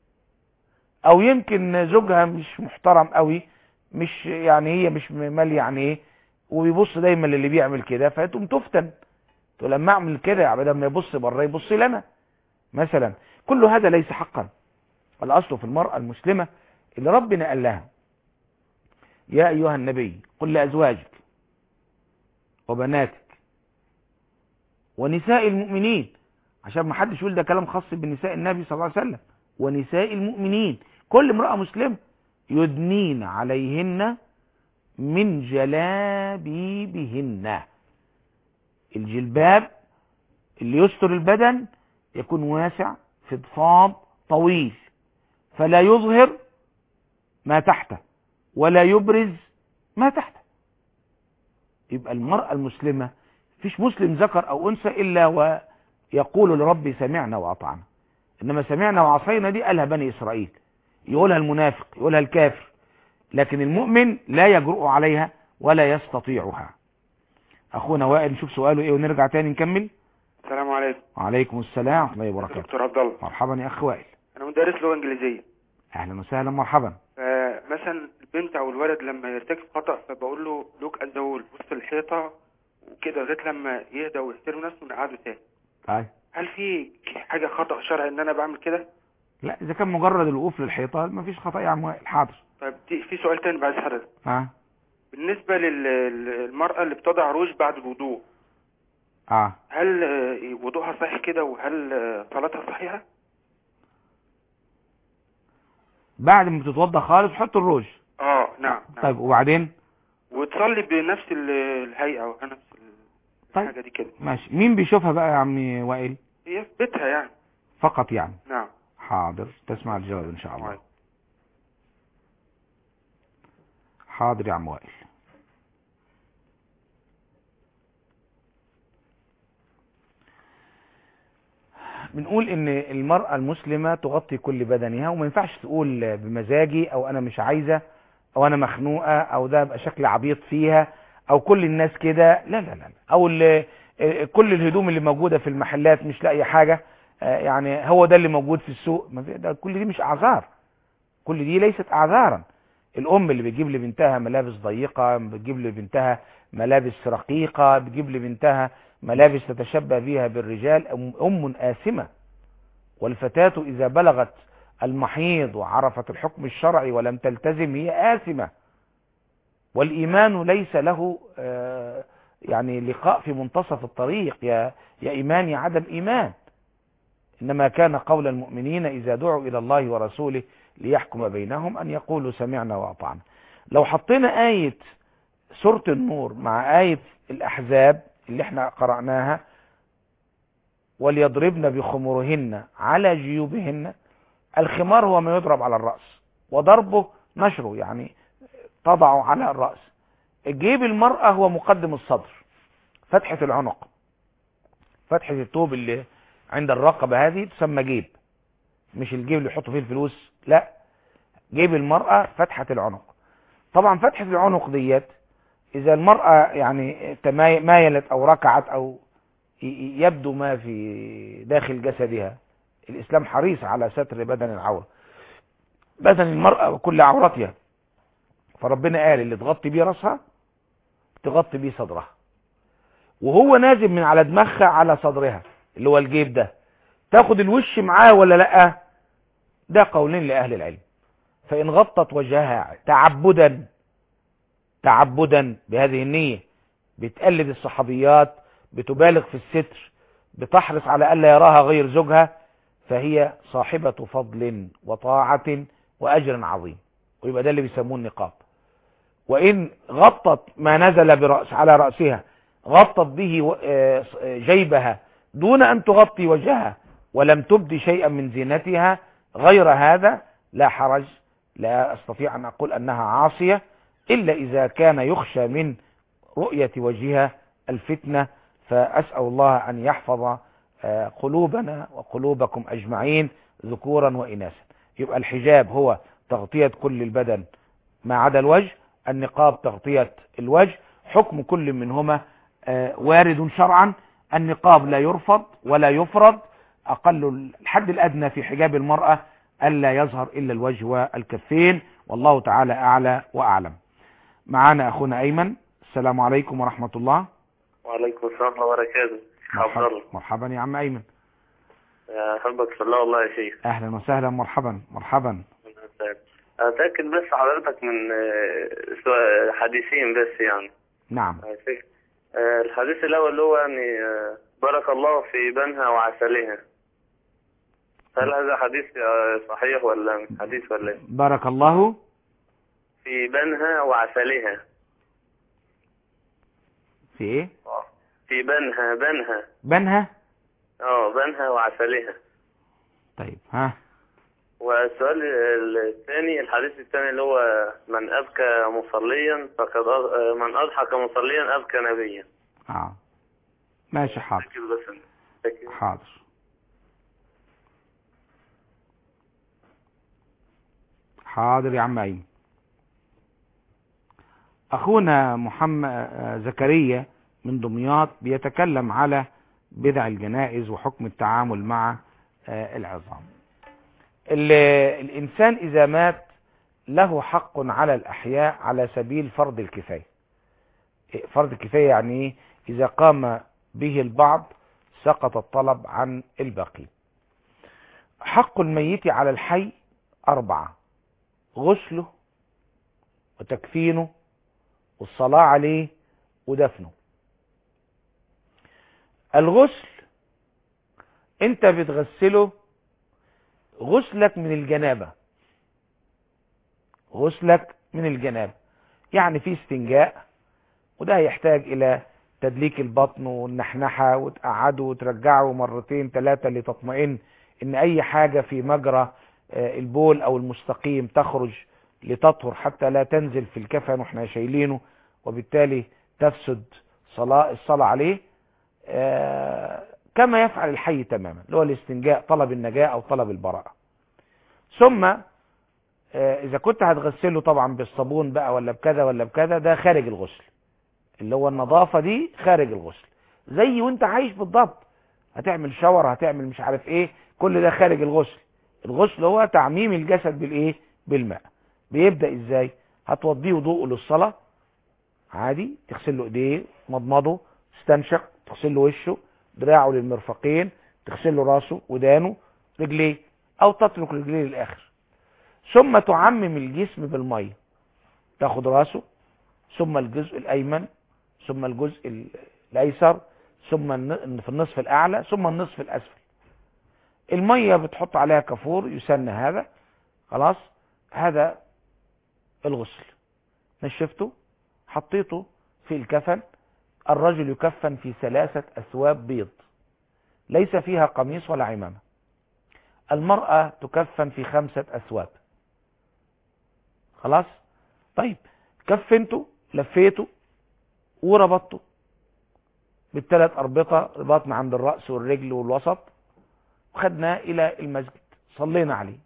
أو يمكن زوجها مش محترم قوي مش يعني هي مش مال يعني ايه وبيبص دايما للي بيعمل كده فتقوم تفتن تقول لما اعمل كده بدل ما يبص بره يبص لنا مثلا كل هذا ليس حقا الاصل في المرأة المسلمة اللي ربنا قال لها يا ايها النبي قل لازواجك وبناتك ونساء المؤمنين عشان ما حدش يقول ده كلام خاص بنساء النبي صلى الله عليه وسلم ونساء المؤمنين كل امرأة مسلمة يدنين عليهن من جلابيبهن الجلباب اللي يستر البدن يكون واسع فضفاض طويل فلا يظهر ما تحته ولا يبرز ما تحته يبقى المرأة المسلمة فيش مسلم ذكر او انثى الا ويقول لربي سمعنا واطعنا انما سمعنا وعصينا دي قالها بني اسرائيل يقولها المنافق يقولها الكافر لكن المؤمن لا يجرؤ عليها ولا يستطيعها اخونا وائل نشوف سؤاله ايه ونرجع تاني نكمل السلام عليكم وعليكم السلام ورحمه الله وبركاته دكتور عبد الله مرحبا يا اخ وائل انا مدرس لغه انجليزيه اهلا وسهلا مرحبا فمثلا البنت او الولد لما يرتكب خطا فبقول له لوك ات ذا وول بص الحيطه وكده لغايه لما يهدى ويحترم نفسه ونقعده تاني طيب هل في حاجه خطا شرعي ان انا بعمل كده لا اذا كان مجرد الوقوف للحيطه مفيش خطا يا عم وائل حاضر طيب دي في سؤال تاني بعد حضرتك ها بالنسبة للمرأة اللي بتضع روج بعد الوضوء اه هل آه، وضوءها صحيح كده وهل آه، صلاتها صحيحة؟ بعد ما بتتوضى خالص حط الروج اه نعم نعم طيب وبعدين وتصلي بنفس ال- الهيئة ونفس طيب الحاجة دي كده ماشي مين بيشوفها بقى يا عمي وائل هي في بيتها يعني فقط يعني نعم حاضر تسمع الجواب ان شاء الله طيب. حاضر يا عم وائل بنقول ان المرأة المسلمة تغطي كل بدنها وما ينفعش تقول بمزاجي او انا مش عايزة او انا مخنوقة او ده يبقى شكل عبيط فيها او كل الناس كده لا لا لا او ال- كل الهدوم اللي موجودة في المحلات مش لاقي حاجة آه، يعني هو ده اللي موجود في السوق ما في- ده كل دي مش اعذار كل دي ليست اعذارا الام اللي بتجيب لبنتها ملابس ضيقة بتجيب لبنتها ملابس رقيقة بتجيب لبنتها ملابس تتشبه بها بالرجال أم- ام آثمة والفتاة اذا بلغت المحيض وعرفت الحكم الشرعي ولم تلتزم هي آثمة والإيمان ليس له آه، يعني لقاء في منتصف الطريق يا يا إيمان يا عدم إيمان إنما كان قول المؤمنين إذا دعوا إلى الله ورسوله ليحكم بينهم أن يقولوا سمعنا وأطعنا لو حطينا آية سورة النور مع آية الأحزاب اللي احنا قرأناها وليضربن بخمرهن على جيوبهن الخمار هو ما يضرب على الرأس وضربه نشره يعني تضعه على الرأس جيب المرأة هو مقدم الصدر فتحة العنق فتحة الثوب اللي عند الرقبة هذه تسمى جيب مش الجيب اللي يحطوا فيه الفلوس لا جيب المرأة فتحة العنق طبعا فتحة العنق ديت اذا المرأة يعني تماي- مايلت او ركعت او ي- ي- يبدو ما في داخل جسدها الاسلام حريص على ستر بدن العورة بدن المرأة وكل عورتها فربنا قال اللي تغطي بيه راسها تغطي بيه صدرها وهو نازل من على دماغها على صدرها اللي هو الجيب ده تاخد الوش معاه ولا لا ده قولين لأهل العلم فإن غطت وجهها تعبدا تعبدا بهذه النية بتقلد الصحابيات بتبالغ في الستر بتحرص على ألا يراها غير زوجها فهي صاحبة فضل وطاعة وأجر عظيم ويبقى ده اللي بيسموه النقاب وإن غطت ما نزل برأس على رأسها غطت به و- آه، آه، جيبها دون أن تغطي وجهها ولم تبدي شيئا من زينتها غير هذا لا حرج لا أستطيع أن أقول أنها عاصية إلا إذا كان يخشى من رؤية وجهها الفتنة فأسأل الله أن يحفظ آه، قلوبنا وقلوبكم أجمعين ذكورا وإناثا يبقى الحجاب هو تغطية كل البدن ما عدا الوجه النقاب تغطية الوجه حكم كل منهما آه، وارد شرعا النقاب لا يرفض ولا يفرض أقل الحد الأدنى في حجاب المرأة ألا يظهر إلا الوجه والكفين والله تعالى أعلى وأعلم معنا أخونا أيمن السلام عليكم ورحمة الله وعليكم السلام ورحمة الله وبركاته عبد مرحبا, الله مرحبا يا عم أيمن يا حبك في الله والله يا شيخ أهلا وسهلا مرحبا مرحبا أتأكد بس حضرتك من آه، سؤال- حديثين بس يعني نعم يا شيخ آه، الحديث الأول اللي هو يعني آه، بارك الله في بنها وعسلها هل هذا حديث آه، صحيح ولا مش حديث ولا إيه؟ بارك الله في بنها وعسلها في إيه في بنها بنها بنها اه بنها وعسلها طيب ها والسؤال الثاني الحديث الثاني اللي هو من أبكى مصليا فقد أض- من أضحك مصليا أبكى نبيا آه. ماشي حاضر ركز بس ركز. حاضر حاضر يا عم أيمن أخونا محمد آه، زكريا من دمياط بيتكلم على بدع الجنائز وحكم التعامل مع آه، العظام ال- الإنسان إذا مات له حق على الأحياء على سبيل فرض الكفاية فرض الكفاية يعني إيه؟ إذا قام به البعض سقط الطلب عن الباقي حق الميت على الحي أربعة غسله وتكفينه والصلاة عليه ودفنه الغسل انت بتغسله غسلك من الجنابة غسلك من الجنابة يعني في استنجاء وده هيحتاج الى تدليك البطن والنحنحة وتقعده وترجعه مرتين ثلاثة لتطمئن ان اي حاجة في مجرى آه، البول او المستقيم تخرج لتطهر حتى لا تنزل في الكفن واحنا شايلينه وبالتالي تفسد صلاة الصلاة عليه آه، كما يفعل الحي تماما اللي هو الاستنجاء طلب النجاة او طلب البراءة ثم آه، اذا كنت هتغسله طبعا بالصابون بقى ولا بكذا ولا بكذا ده خارج الغسل اللي هو النظافة دي خارج الغسل زي وانت عايش بالضبط هتعمل شاور هتعمل مش عارف ايه كل ده خارج الغسل الغسل هو تعميم الجسد بالايه بالماء بيبدأ ازاي هتوضيه وضوءه للصلاة عادي تغسل له ايديه مضمضه تستنشق تغسل له وشه دراعه للمرفقين تغسل له راسه ودانه رجليه او تترك رجليه للاخر ثم تعمم الجسم بالميه تاخد راسه ثم الجزء الايمن ثم الجزء ال- الايسر ثم الن- في النصف الاعلى ثم النصف الاسفل الميه بتحط عليها كافور يسن هذا خلاص هذا الغسل نشفته حطيته في الكفن الرجل يكفن في ثلاثة أثواب بيض ليس فيها قميص ولا عمامة المرأة تكفن في خمسة أثواب خلاص طيب كفنته لفيته وربطته بالثلاث أربطة رباط من عند الرأس والرجل والوسط وخدناه إلى المسجد صلينا عليه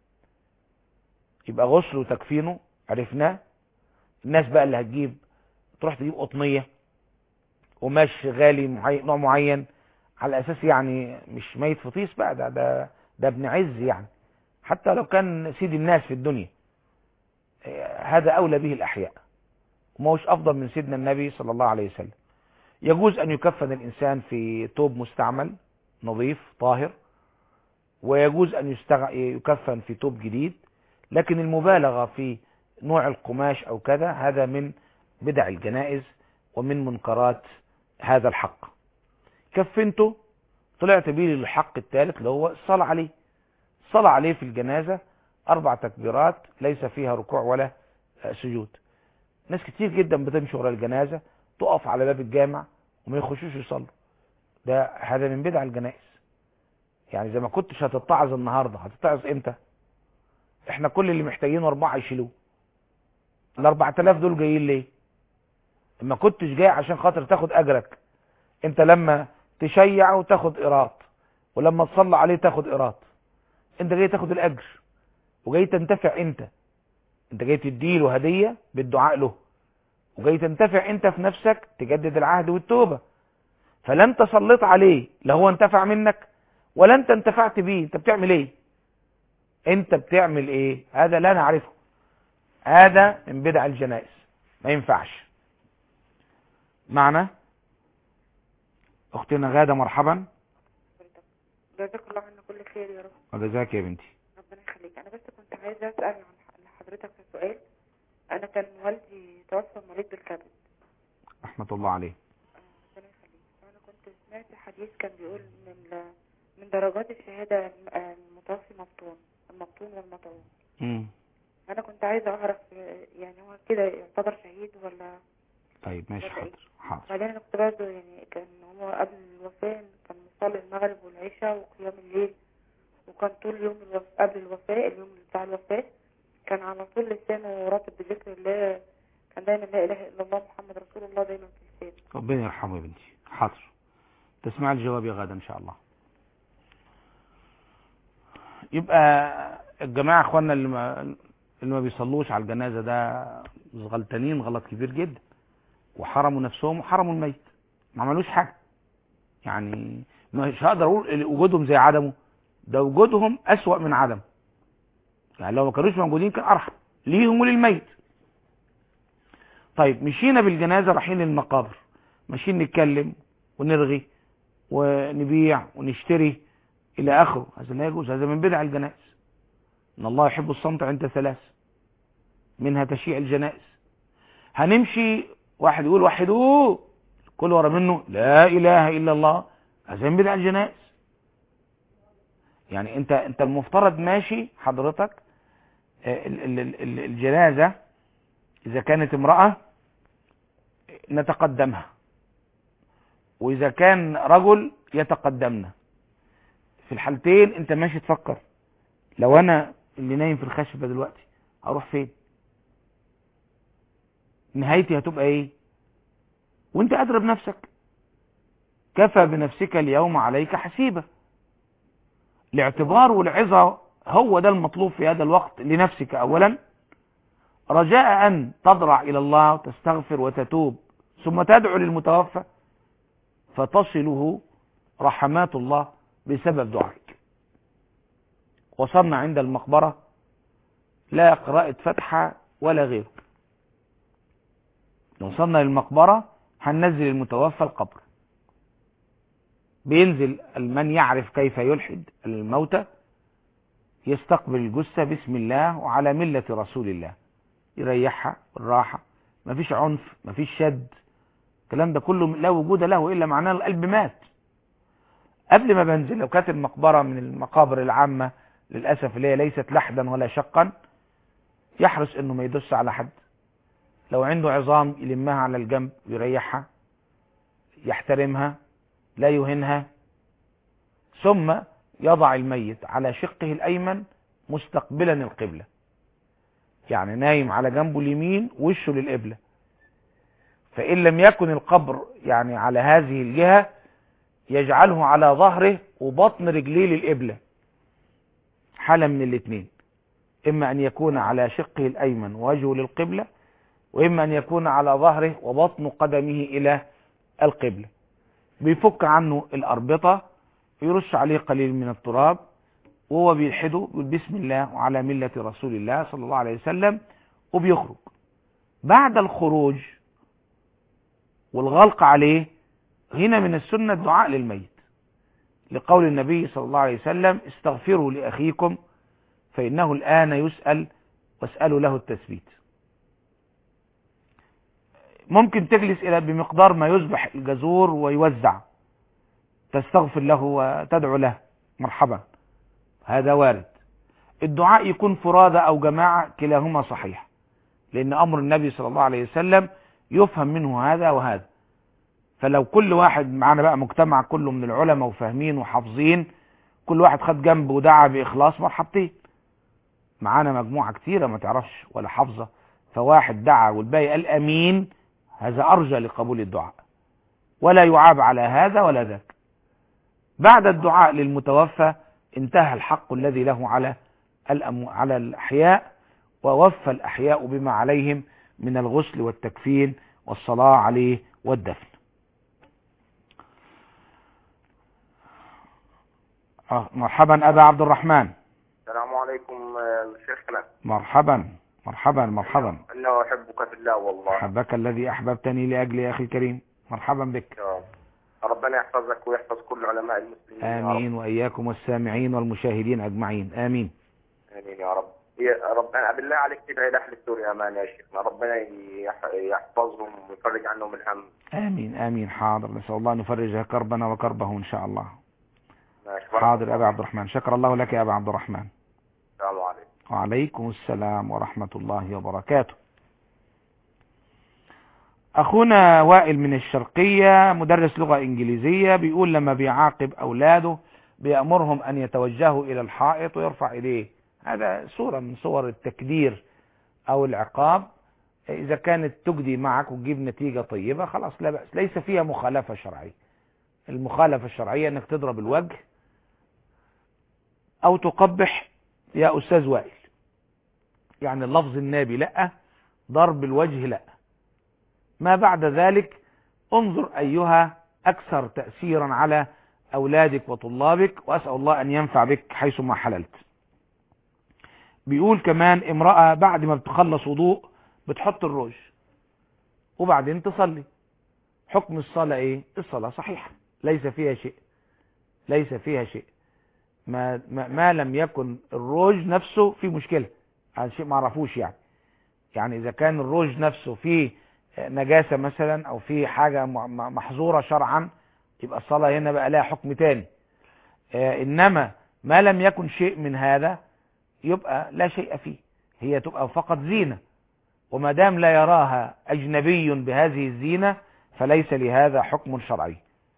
يبقى غسل وتكفينه عرفناه الناس بقى اللي هتجيب تروح تجيب قطنية قماش غالي معين نوع معين على اساس يعني مش ميت فطيس بقى ده ده ده ابن عز يعني حتى لو كان سيد الناس في الدنيا آه، هذا اولى به الاحياء وما هوش افضل من سيدنا النبي صلى الله عليه وسلم يجوز ان يكفن الانسان في توب مستعمل نظيف طاهر ويجوز ان يستغ... يكفن في توب جديد لكن المبالغة في نوع القماش او كذا هذا من بدع الجنائز ومن منكرات هذا الحق كفنته طلعت بيه للحق الثالث اللي هو الصلاة عليه الصلاة عليه في الجنازة أربع تكبيرات ليس فيها ركوع ولا آه، سجود ناس كتير جدا بتمشي ورا الجنازة تقف على باب الجامع وما يخشوش يصلوا ده هذا من بدع الجنائز يعني زي ما كنتش هتتعظ النهاردة هتتعظ امتى احنا كل اللي محتاجينه أربعة يشيلوه الأربعة آلاف دول جايين ليه ما كنتش جاي عشان خاطر تاخد أجرك انت لما تشيع وتاخد إيراد ولما تصلى عليه تاخد إيراد انت جاي تاخد الأجر وجاي تنتفع انت انت جاي تديله هدية بالدعاء له وجاي تنتفع انت في نفسك تجدد العهد والتوبة فلا انت صليت عليه لا هو انتفع منك ولا انت انتفعت بيه انت بتعمل ايه انت بتعمل ايه هذا لا نعرفه هذا من بدع الجنائز ما ينفعش معنا اختنا غادة مرحبا جزاك الله عنا كل خير يا رب وجزاك يا بنتي ربنا يخليك انا بس كنت عايزه اسال عن لحضرتك في سؤال انا كان والدي توفى مريض بالكبد رحمة الله عليه ربنا يخليك فانا كنت سمعت حديث كان بيقول من من درجات الشهاده الم- المتوفي مبطون المبطون والمطعون مم. انا كنت عايزه اعرف آه، يعني هو كده يعتبر شهيد ولا طيب ماشي ولا إيه؟ حاضر حاضر بعدين انا كنت برضه يعني كان هو قبل الوفاه كان مصلي المغرب والعشاء وقيام الليل وكان طول يوم الوف... قبل الوفاه اليوم بتاع الوفاه كان على طول لسانه راتب بذكر الله كان دايما لا اله الا الله محمد رسول الله دايما في لسانه ربنا يرحمه يا بنتي حاضر تسمع الجواب يا غادة ان شاء الله يبقى الجماعة اخواننا اللي ما, اللي ما بيصلوش على الجنازة ده غلطانين غلط كبير جدا وحرموا نفسهم وحرموا الميت ما عملوش حاجة يعني مش هقدر اقول وجودهم زي عدمه ده وجودهم اسوأ من عدم يعني لو ما كانوش موجودين كان ارحم ليهم وللميت طيب مشينا بالجنازة رايحين للمقابر ماشيين نتكلم ونرغي ونبيع ونشتري الى اخره هذا لا يجوز هذا من بدع الجنائز ان الله يحب الصمت عند ثلاث منها تشييع الجنائز هنمشي واحد يقول وحدوه كل ورا منه لا اله الا الله عشان بدع الجنائز يعني انت انت المفترض ماشي حضرتك آه، ال- ال- ال- ال- الجنازة اذا كانت امرأة نتقدمها واذا كان رجل يتقدمنا في الحالتين انت ماشي تفكر لو انا اللي نايم في الخشبة دلوقتي هروح فين نهايتي هتبقى ايه وانت ادرى بنفسك كفى بنفسك اليوم عليك حسيبة الاعتبار والعظة هو ده المطلوب في هذا الوقت لنفسك اولا رجاء ان تضرع الى الله وتستغفر وتتوب ثم تدعو للمتوفى فتصله رحمات الله بسبب دعائك وصلنا عند المقبرة لا قراءة فتحة ولا غيره لو وصلنا للمقبرة هننزل المتوفى القبر بينزل من يعرف كيف يلحد الموتى يستقبل الجثة بسم الله وعلى ملة رسول الله يريحها بالراحة مفيش عنف مفيش شد الكلام ده كله لا وجود له إلا معناه القلب مات قبل ما بنزل لو كانت المقبرة من المقابر العامة للأسف اللي هي ليست لحدا ولا شقا يحرص انه ما يدس على حد لو عنده عظام يلمها على الجنب ويريحها يحترمها لا يهنها ثم يضع الميت على شقه الأيمن مستقبلا القبلة يعني نايم على جنبه اليمين وشه للقبلة فإن لم يكن القبر يعني على هذه الجهة يجعله على ظهره وبطن رجليه للقبلة حالة من الاثنين إما أن يكون على شقه الأيمن ووجهه للقبلة وإما أن يكون على ظهره وبطن قدمه إلى القبلة بيفك عنه الأربطة يرش عليه قليل من التراب وهو بيلحده بيقول بسم الله وعلى ملة رسول الله صلى الله عليه وسلم وبيخرج بعد الخروج والغلق عليه هنا من السنة الدعاء للميت لقول النبي صلى الله عليه وسلم استغفروا لأخيكم فإنه الآن يسأل واسألوا له التثبيت ممكن تجلس إلى بمقدار ما يذبح الجزور ويوزع تستغفر له وتدعو له مرحبا هذا وارد الدعاء يكون فرادى أو جماعة كلاهما صحيح لأن أمر النبي صلى الله عليه وسلم يفهم منه هذا وهذا فلو كل واحد معنا بقى مجتمع كله من العلماء وفاهمين وحافظين كل واحد خد جنب ودعا بإخلاص مرحبتين معانا مجموعة كتيرة ما تعرفش ولا حافظة فواحد دعا والباقي قال أمين هذا أرجى لقبول الدعاء ولا يعاب على هذا ولا ذاك بعد الدعاء للمتوفى انتهى الحق الذي له على الأمو... على الأحياء ووفى الأحياء بما عليهم من الغسل والتكفين والصلاة عليه والدفن آه، مرحبا أبا عبد الرحمن السلام عليكم آه، شيخنا مرحبا مرحبا مرحبا أنا أحبك في الله والله أحبك الذي أحببتني لأجل يا أخي الكريم مرحبا بك يا رب. ربنا يحفظك ويحفظ كل علماء المسلمين يا رب. آمين وإياكم والسامعين والمشاهدين أجمعين آمين آمين يا رب يا ربنا بالله عليك تدعي لأهل سوريا أمان يا شيخنا ربنا يح- يحفظهم ويفرج عنهم الهم آمين آمين حاضر نسأل الله أن يفرج كربنا وكربه إن شاء الله ماشي بارك حاضر الله أبا عبد الرحمن شكر الله لك يا أبا عبد الرحمن السلام عليكم وعليكم السلام ورحمة الله وبركاته أخونا وائل من الشرقية مدرس لغة إنجليزية بيقول لما بيعاقب أولاده بيأمرهم أن يتوجهوا إلى الحائط ويرفع إليه هذا صورة من صور التكدير أو العقاب إذا كانت تجدي معك وتجيب نتيجة طيبة خلاص لا بأس ليس فيها مخالفة شرعية المخالفة الشرعية أنك تضرب الوجه أو تقبح يا أستاذ وائل يعني اللفظ النابي لا ضرب الوجه لا ما بعد ذلك انظر أيها أكثر تأثيرا على أولادك وطلابك وأسأل الله أن ينفع بك حيثما حللت بيقول كمان امرأة بعد ما بتخلص وضوء بتحط الروج وبعدين تصلي حكم الصلاة ايه الصلاة صحيحة ليس فيها شيء ليس فيها شيء ما, ما, ما لم يكن الروج نفسه في مشكلة هذا شيء ما عرفوش يعني يعني اذا كان الروج نفسه فيه نجاسة مثلا او في حاجة م- م- محظورة شرعا يبقى الصلاة هنا بقى لها حكم تاني آه، انما ما لم يكن شيء من هذا يبقى لا شيء فيه هي تبقى فقط زينة وما دام لا يراها اجنبي بهذه الزينة فليس لهذا حكم شرعي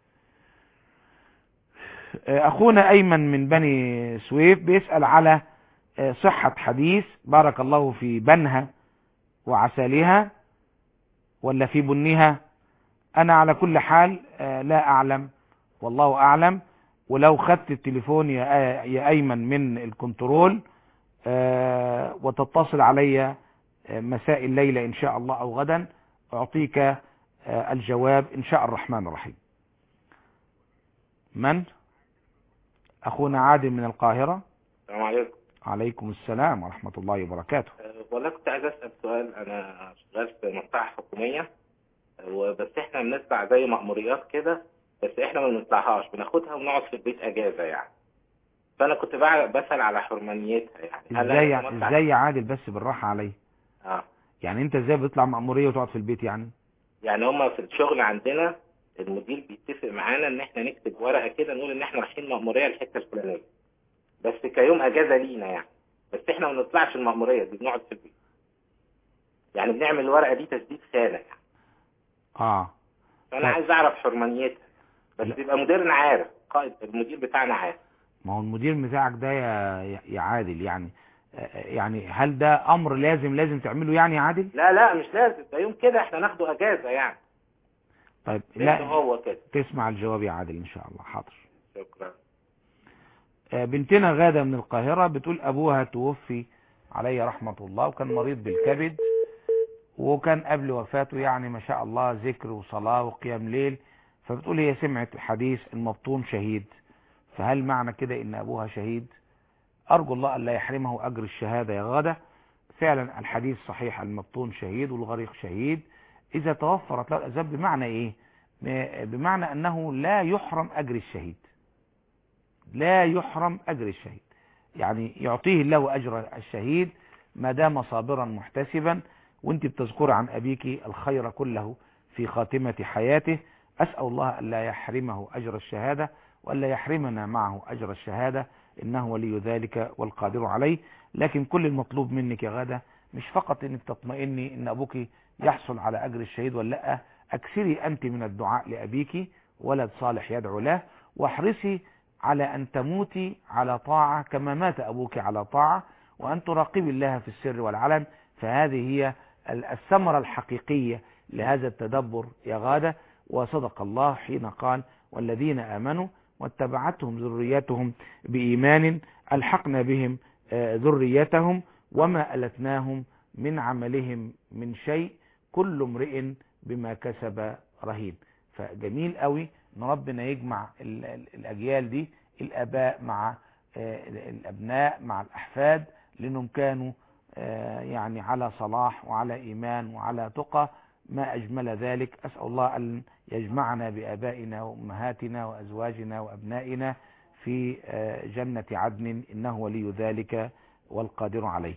آه، اخونا ايمن من بني سويف بيسأل على آه، صحة حديث بارك الله في بنها وعسالها ولا في بنها انا على كل حال آه، لا اعلم والله اعلم ولو خدت التليفون يا آ- يا ايمن من الكنترول آه، وتتصل علي آه، مساء الليلة ان شاء الله او غدا اعطيك آه، الجواب ان شاء الرحمن الرحيم من اخونا عادل من القاهرة السلام عليكم عليكم السلام ورحمة الله وبركاته أه، والله كنت عايز اسال سؤال انا شغال في مصلحه حكوميه أه، وبس احنا بنتبع زي مأموريات كده بس احنا ما بنطلعهاش بناخدها ونقعد في البيت اجازه يعني فانا كنت بع- بسال على حرمانيتها يعني هل ازاي أنا مطلع- ازاي يا عادل بس بالراحة علي اه يعني انت ازاي بتطلع مأمورية وتقعد في البيت يعني يعني هما في الشغل عندنا المدير بيتفق معانا ان احنا نكتب ورقه كده نقول ان احنا رايحين مأموريه الحته الفلانيه بس كيوم اجازه لينا يعني بس احنا ما بنطلعش المأموريه دي بنقعد في البيت يعني بنعمل الورقه دي تسديد خانه يعني اه فانا طيب. عايز اعرف حرمانيتها بس لا. يبقى مديرنا عارف قائد المدير بتاعنا عارف ما هو المدير بتاعك ده يا يا- يا عادل يعني آه، يعني هل ده امر لازم لازم تعمله يعني يا عادل لا لا مش لازم ده يوم كده احنا ناخده اجازه يعني طيب لا لا هو كده تسمع الجواب يا عادل ان شاء الله حاضر شكرا آه، بنتنا غادة من القاهرة بتقول ابوها توفي عليه رحمة الله وكان مريض بالكبد وكان قبل وفاته يعني ما شاء الله ذكر وصلاة وقيام ليل فبتقول هي سمعت الحديث المبطون شهيد فهل معنى كده ان ابوها شهيد ارجو الله ان لا يحرمه اجر الشهادة يا غادة فعلا الحديث صحيح المبطون شهيد والغريق شهيد اذا توفرت له الاسباب بمعنى ايه م- بمعنى انه لا يحرم اجر الشهيد لا يحرم اجر الشهيد يعني يعطيه الله اجر الشهيد ما دام صابرا محتسبا وانت بتذكر عن ابيك الخير كله في خاتمة حياته اسأل الله الا يحرمه اجر الشهادة والا يحرمنا معه اجر الشهادة انه ولي ذلك والقادر عليه لكن كل المطلوب منك يا غادة مش فقط انك تطمئني ان ابوك يحصل على اجر الشهيد ولا لا اكثري انت من الدعاء لابيك ولد صالح يدعو له واحرصي على ان تموتي على طاعة كما مات ابوك على طاعة وان تراقبي الله في السر والعلن فهذه هي الثمرة الحقيقية لهذا التدبر يا غادة وصدق الله حين قال والذين آمنوا واتبعتهم ذريتهم بإيمان ألحقنا بهم آه، ذريتهم وما ألتناهم من عملهم من شيء كل امرئ بما كسب رهين فجميل قوي ان ربنا يجمع ال- ال- الاجيال دي الاباء مع آه، الابناء مع الاحفاد لانهم كانوا آه، يعني على صلاح وعلى ايمان وعلى تقى ما اجمل ذلك اسال الله ان يجمعنا بابائنا وامهاتنا وازواجنا وابنائنا في آه، جنة عدن انه ولي ذلك والقادر عليه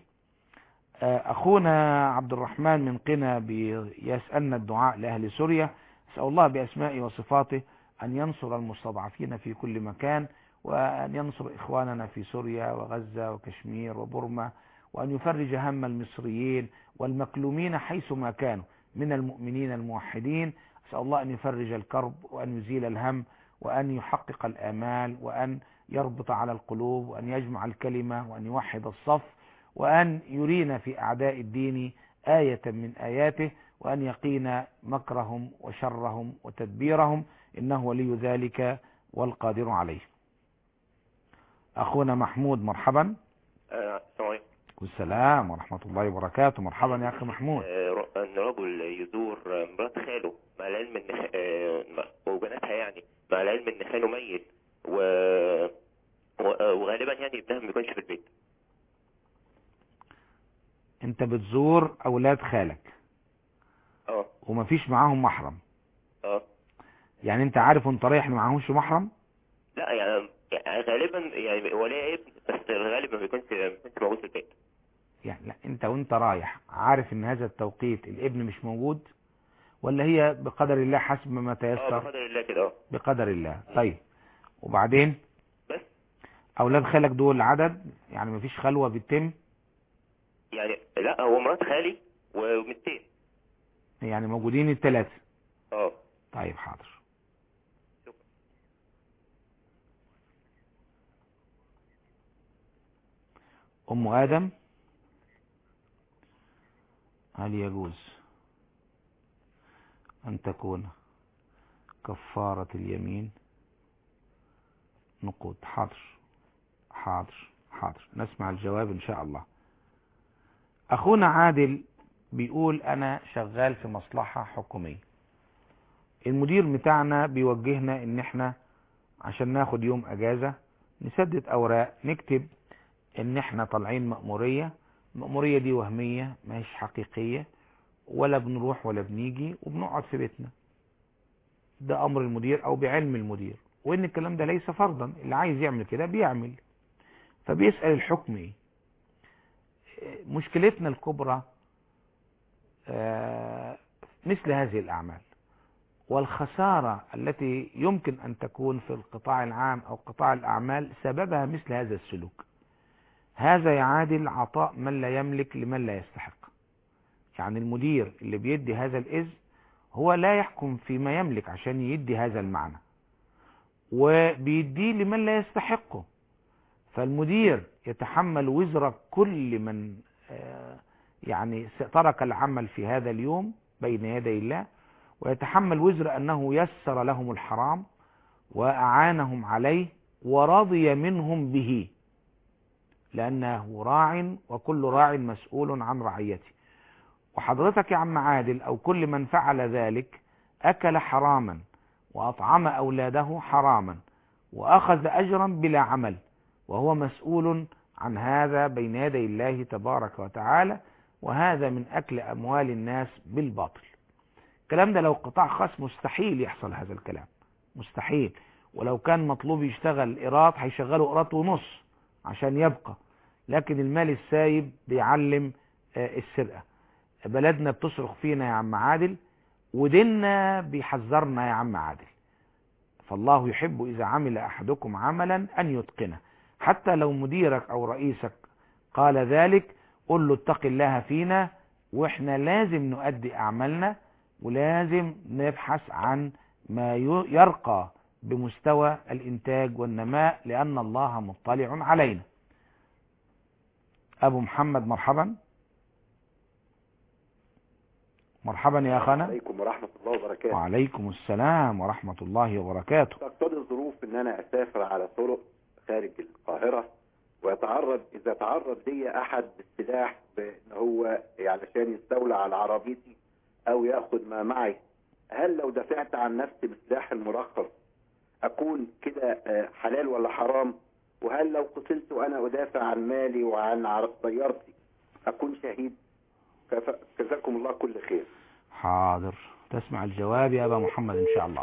آه، اخونا عبد الرحمن من قنا بيسألنا الدعاء لاهل سوريا اسال الله باسمائه وصفاته ان ينصر المستضعفين في كل مكان وان ينصر اخواننا في سوريا وغزة وكشمير وبرما وأن يفرج هم المصريين والمكلومين حيثما كانوا من المؤمنين الموحدين أسأل الله أن يفرج الكرب وأن يزيل الهم وأن يحقق الآمال وأن يربط على القلوب وأن يجمع الكلمة وأن يوحد الصف وأن يرينا في أعداء الدين آية من آياته وأن يقينا مكرهم وشرهم وتدبيرهم إنه ولي ذلك والقادر عليه أخونا محمود مرحبا آه، السلام عليكم والسلام ورحمة الله وبركاته مرحبا يا أخي محمود آه، ر- ان رجل يزور آه، مرات خاله مع العلم ان خ- آه، م- وبناتها يعني مع العلم ان خاله ميت و... و... آه، وغالبا يعني ابنها ما بيكونش في البيت أنت بتزور أولاد خالك اه ومفيش معاهم محرم اه يعني أنت عارف وأنت رايح إن معاهمش محرم لا يعني يعني غالبا يعني ولي ابن بس الغالب ما بيكونش ما بيكونش موجود في البيت يعني لا أنت وأنت رايح عارف إن هذا التوقيت الابن مش موجود ولا هي بقدر الله حسب ما اه تيسر بقدر الله كده اه بقدر الله طيب وبعدين بس اولاد خالك دول عدد يعني مفيش خلوة بتتم يعني لا هو مرات خالي ومتين يعني موجودين الثلاثة اه طيب حاضر ام ادم هل يجوز ان تكون كفارة اليمين نقود حاضر حاضر حاضر نسمع الجواب ان شاء الله اخونا عادل بيقول انا شغال في مصلحة حكومية المدير بتاعنا بيوجهنا ان احنا عشان ناخد يوم اجازة نسدد اوراق نكتب ان احنا طالعين مأمورية المأمورية دي وهمية ماهيش حقيقية ولا بنروح ولا بنيجي وبنقعد في بيتنا ده امر المدير او بعلم المدير وان الكلام ده ليس فرضا اللي عايز يعمل كده بيعمل فبيسأل الحكم ايه مشكلتنا الكبرى آه، مثل هذه الأعمال والخسارة التي يمكن أن تكون في القطاع العام أو قطاع الأعمال سببها مثل هذا السلوك هذا يعادل عطاء من لا يملك لمن لا يستحق يعني المدير اللي بيدي هذا الإذن هو لا يحكم فيما يملك عشان يدي هذا المعنى وبيديه لمن لا يستحقه فالمدير يتحمل وزر كل من آه، يعني ترك العمل في هذا اليوم بين يدي الله ويتحمل وزر أنه يسر لهم الحرام وأعانهم عليه ورضي منهم به لأنه راع وكل راع مسؤول عن رعيته وحضرتك يا عم عادل أو كل من فعل ذلك أكل حراما وأطعم أولاده حراما وأخذ أجرا بلا عمل وهو مسؤول عن هذا بين يدي الله تبارك وتعالى وهذا من أكل أموال الناس بالباطل الكلام ده لو قطاع خاص مستحيل يحصل هذا الكلام مستحيل ولو كان مطلوب يشتغل إيراد هيشغله إيراد ونص عشان يبقى لكن المال السايب بيعلم آه، السرقة بلدنا بتصرخ فينا يا عم عادل وديننا بيحذرنا يا عم عادل فالله يحب إذا عمل أحدكم عملا أن يتقنه حتى لو مديرك أو رئيسك قال ذلك قل له اتق الله فينا واحنا لازم نؤدي أعمالنا ولازم نبحث عن ما ي- يرقى بمستوى الإنتاج والنماء لأن الله مطلع علينا أبو محمد مرحبا مرحبا يا أخانا عليكم ورحمة الله وبركاته وعليكم السلام ورحمة الله وبركاته تقتضي الظروف ان انا اسافر على طرق خارج القاهرة ويتعرض اذا تعرض لي احد بالسلاح بان هو علشان يستولى على عربيتي او ياخذ ما معي هل لو دافعت عن نفسي بسلاح المرخص اكون كده آه، حلال ولا حرام وهل لو قتلت وانا ادافع عن مالي وعن عر- سيارتي اكون شهيد كف- جزاكم الله كل خير حاضر تسمع الجواب يا أبا محمد إن شاء الله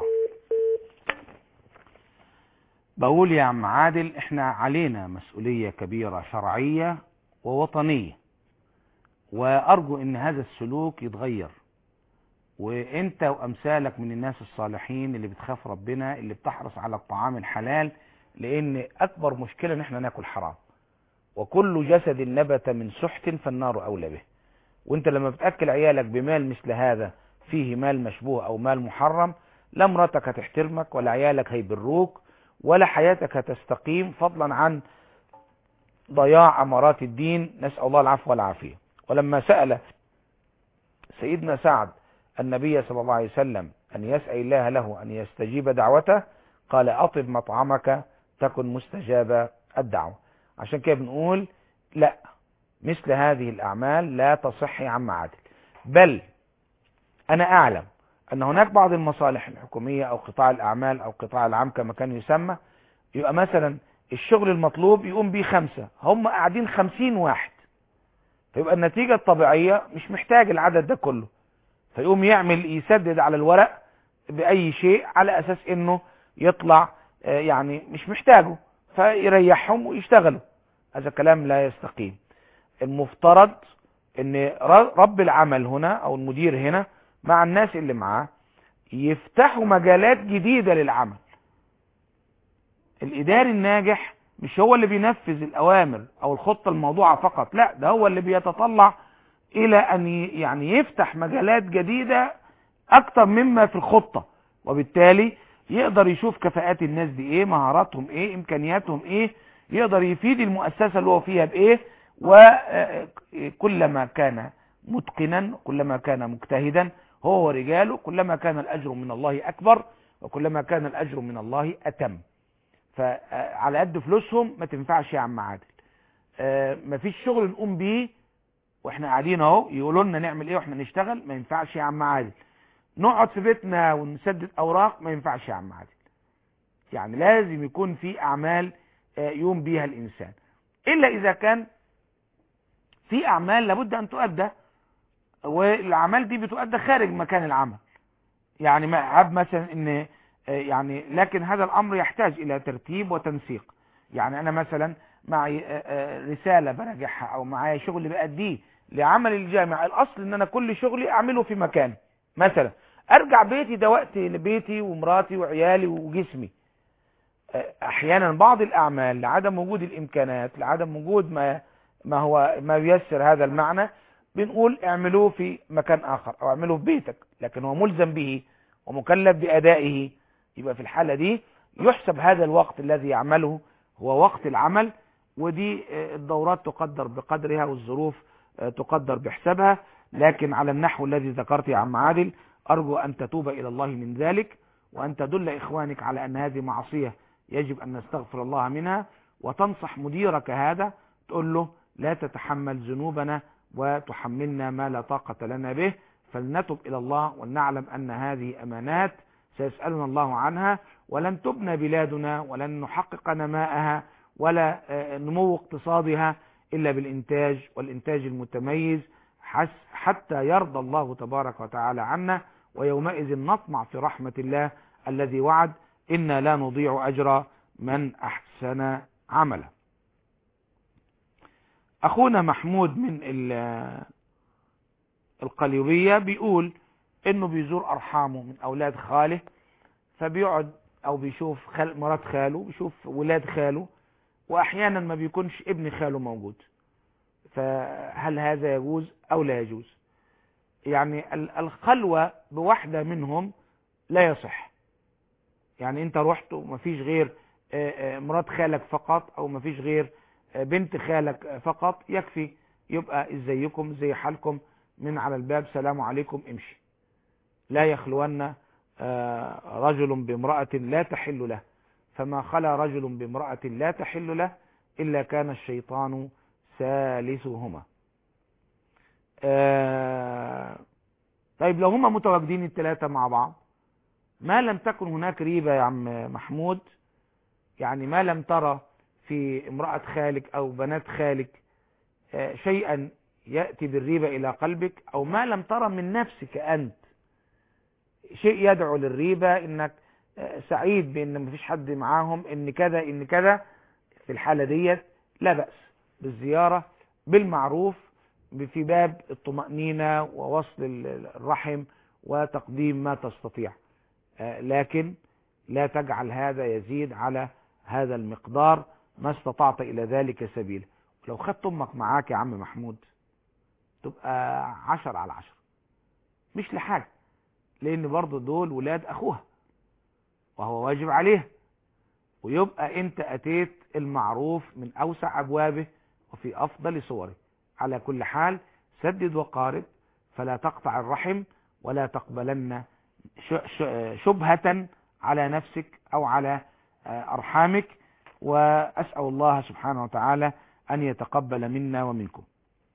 بقول يا عم عادل احنا علينا مسؤولية كبيرة شرعية ووطنية وأرجو أن هذا السلوك يتغير وانت وامثالك من الناس الصالحين اللي بتخاف ربنا اللي بتحرص على الطعام الحلال لان اكبر مشكلة ان احنا ناكل حرام وكل جسد نبت من سحت فالنار اولى به وانت لما بتاكل عيالك بمال مثل هذا فيه مال مشبوه او مال محرم لا مراتك هتحترمك ولا عيالك هيبروك ولا حياتك هتستقيم فضلا عن ضياع امارات الدين نسال الله العفو والعافيه ولما سال سيدنا سعد النبي صلى الله عليه وسلم أن يسأل الله له أن يستجيب دعوته قال أطب مطعمك تكن مستجاب الدعوة عشان كده بنقول لا مثل هذه الأعمال لا تصح يا عم عادل بل أنا أعلم أن هناك بعض المصالح الحكومية أو قطاع الأعمال أو قطاع العام كما كان يسمى يبقى مثلا الشغل المطلوب يقوم به خمسة هم قاعدين خمسين واحد فيبقى النتيجة الطبيعية مش محتاج العدد ده كله فيقوم يعمل يسدد على الورق بأي شيء على أساس إنه يطلع آه، يعني مش محتاجه فيريحهم ويشتغلوا هذا كلام لا يستقيم المفترض ان ر- رب العمل هنا او المدير هنا مع الناس اللي معاه يفتحوا مجالات جديدة للعمل الإداري الناجح مش هو اللي بينفذ الأوامر أو الخطة الموضوعة فقط لا ده هو اللي بيتطلع إلى أن ي- يعني يفتح مجالات جديدة أكتر مما في الخطة وبالتالي يقدر يشوف كفاءات الناس دي إيه مهاراتهم إيه إمكانياتهم إيه يقدر يفيد المؤسسة اللي هو فيها بإيه وكلما كان متقنا كلما كان مجتهدا هو ورجاله كلما كان الأجر من الله أكبر وكلما كان الأجر من الله أتم فعلى قد فلوسهم ما تنفعش يا عم عادل آه، مفيش شغل نقوم بيه واحنا قاعدين اهو يقولوا لنا نعمل ايه واحنا نشتغل ما ينفعش يا عم عادل نقعد في بيتنا ونسدد اوراق ما ينفعش يا عم عادل يعني لازم يكون في اعمال آه، يقوم بيها الانسان الا اذا كان في اعمال لابد ان تؤدى والاعمال دي بتؤدى خارج مكان العمل يعني ما عاب مثلا ان آه، يعني لكن هذا الامر يحتاج الى ترتيب وتنسيق يعني انا مثلا معي آه، آه، رسالة براجعها او معايا شغل بأديه لعمل الجامع الاصل ان انا كل شغلي اعمله في مكان مثلا ارجع بيتي ده وقت لبيتي ومراتي وعيالي وجسمي آه، احيانا بعض الاعمال لعدم وجود الامكانات لعدم وجود ما ما هو ما ييسر هذا المعنى بنقول اعملوه في مكان اخر او اعملوه في بيتك لكن هو ملزم به ومكلف بادائه يبقى في الحالة دي يحسب هذا الوقت الذي يعمله هو وقت العمل ودي آه، الدورات تقدر بقدرها والظروف آه، تقدر بحسابها لكن على النحو الذي ذكرت يا عم عادل أرجو أن تتوب إلى الله من ذلك وأن تدل إخوانك على أن هذه معصية يجب أن نستغفر الله منها وتنصح مديرك هذا تقول له لا تتحمل ذنوبنا وتحملنا ما لا طاقة لنا به فلنتب إلى الله ولنعلم أن هذه أمانات سيسألنا الله عنها ولن تبنى بلادنا ولن نحقق نماءها ولا آه، نمو اقتصادها إلا بالإنتاج والإنتاج المتميز حس- حتى يرضى الله تبارك وتعالى عنا ويومئذ نطمع في رحمة الله الذي وعد إنا لا نضيع أجر من أحسن عملا أخونا محمود من ال- القليوبية بيقول إنه بيزور أرحامه من أولاد خاله فبيقعد أو بيشوف خال مرات خاله بيشوف ولاد خاله وأحيانا ما بيكونش ابن خاله موجود فهل هذا يجوز أو لا يجوز يعني ال- الخلوة بواحدة منهم لا يصح يعني انت رحت ومفيش غير آه، آه، مرات خالك فقط او مفيش غير آه، بنت خالك آه، فقط يكفي يبقى ازيكم زي حالكم من على الباب سلام عليكم امشي لا يخلون آه، رجل بامرأة لا تحل له فما خلا رجل بامرأة لا تحل له إلا كان الشيطان ثالثهما آه، طيب لو هما متواجدين الثلاثة مع بعض ما لم تكن هناك ريبة يا عم محمود يعني ما لم ترى في امرأة خالك أو بنات خالك آه، شيئا يأتي بالريبة إلى قلبك أو ما لم ترى من نفسك أنت شيء يدعو للريبة إنك آه، سعيد بإن مفيش حد معاهم إن كذا إن كذا في الحالة ديت لا بأس بالزيارة بالمعروف في باب الطمأنينة ووصل ال- الرحم وتقديم ما تستطيع آه، لكن لا تجعل هذا يزيد على هذا المقدار ما استطعت إلى ذلك سبيلا لو خدت أمك معاك يا عم محمود تبقى عشر على عشر مش لحاجة لأن برضو دول ولاد أخوها وهو واجب عليها ويبقى أنت أتيت المعروف من أوسع أبوابه وفي أفضل صوره على كل حال سدد وقارب فلا تقطع الرحم ولا تقبلن ش- ش- شبهة على نفسك أو على آه، أرحامك وأسأل الله سبحانه وتعالى أن يتقبل منا ومنكم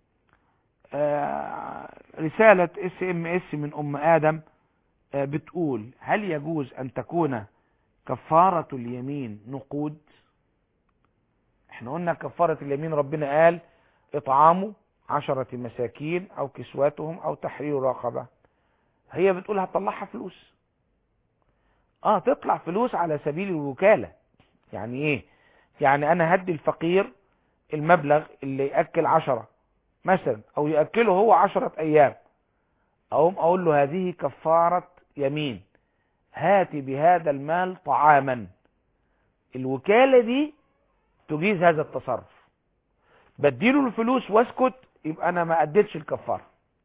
آه، رسالة اس ام اس من ام ادم آه، بتقول هل يجوز ان تكون كفارة اليمين نقود احنا قلنا كفارة اليمين ربنا قال اطعام عشرة مساكين او كسوتهم او تحرير رقبة هي بتقول هتطلعها فلوس اه تطلع فلوس على سبيل الوكالة يعني ايه يعني انا هدي الفقير المبلغ اللي يأكل عشرة مثلا او يأكله هو عشرة ايام اقوم اقول له هذه كفارة يمين هاتي بهذا المال طعاما الوكالة دي تجيز هذا التصرف بديله الفلوس واسكت يبقى انا ما اديتش الكفارة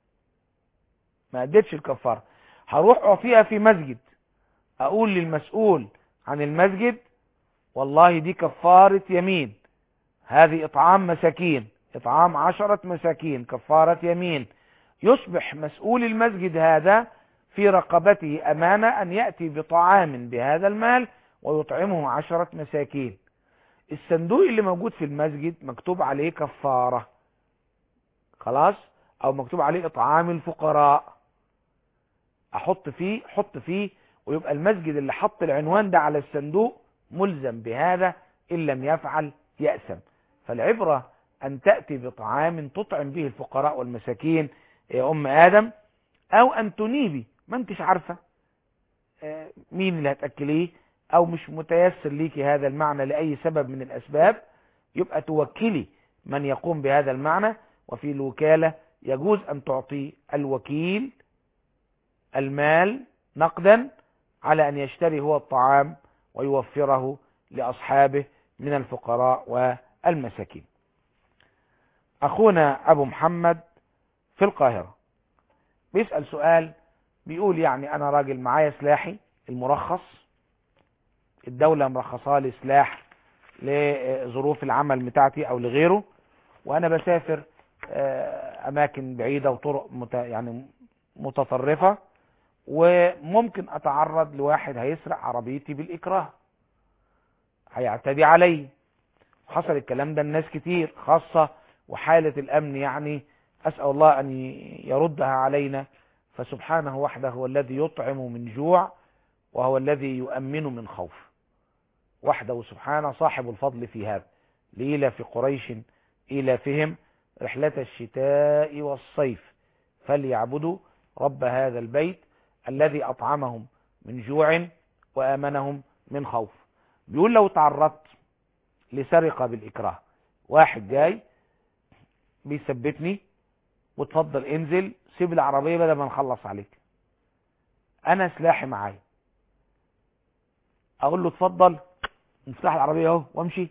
ما اديتش الكفارة هروح اعطيها في مسجد اقول للمسؤول عن المسجد والله دي كفارة يمين هذه اطعام مساكين اطعام عشرة مساكين كفارة يمين يصبح مسؤول المسجد هذا في رقبته امانة ان يأتي بطعام بهذا المال ويطعمه عشرة مساكين الصندوق اللي موجود في المسجد مكتوب عليه كفارة خلاص او مكتوب عليه اطعام الفقراء احط فيه حط فيه ويبقى المسجد اللي حط العنوان ده على الصندوق ملزم بهذا ان لم يفعل يأسم فالعبرة ان تأتي بطعام تطعم به الفقراء والمساكين يا ام ادم او ان تنيبي ما انتش عارفة آه، مين اللي هتأكليه او مش متيسر ليكي هذا المعنى لأي سبب من الاسباب يبقى توكلي من يقوم بهذا المعنى وفي الوكالة يجوز ان تعطي الوكيل المال نقدا على ان يشتري هو الطعام ويوفره لاصحابه من الفقراء والمساكين اخونا ابو محمد في القاهرة بيسأل سؤال بيقول يعني انا راجل معايا سلاحي المرخص الدولة مرخصة لي سلاح لظروف العمل بتاعتي او لغيره وانا بسافر آه، اماكن بعيدة وطرق مت يعني متطرفة وممكن اتعرض لواحد هيسرق عربيتي بالاكراه هيعتدي علي حصل الكلام ده الناس كتير خاصة وحالة الامن يعني اسأل الله ان يردها علينا فسبحانه وحده هو الذي يطعم من جوع وهو الذي يؤمن من خوف وحده سبحانه صاحب الفضل في هذا لإلى في قريش إلى فهم رحلة الشتاء والصيف فليعبدوا رب هذا البيت الذي أطعمهم من جوع وآمنهم من خوف بيقول لو تعرضت لسرقة بالإكراه واحد جاي بيثبتني وتفضل انزل سيب العربية بدل ما نخلص عليك انا سلاحي معايا اقول له اتفضل مفتاح العربية اهو وامشي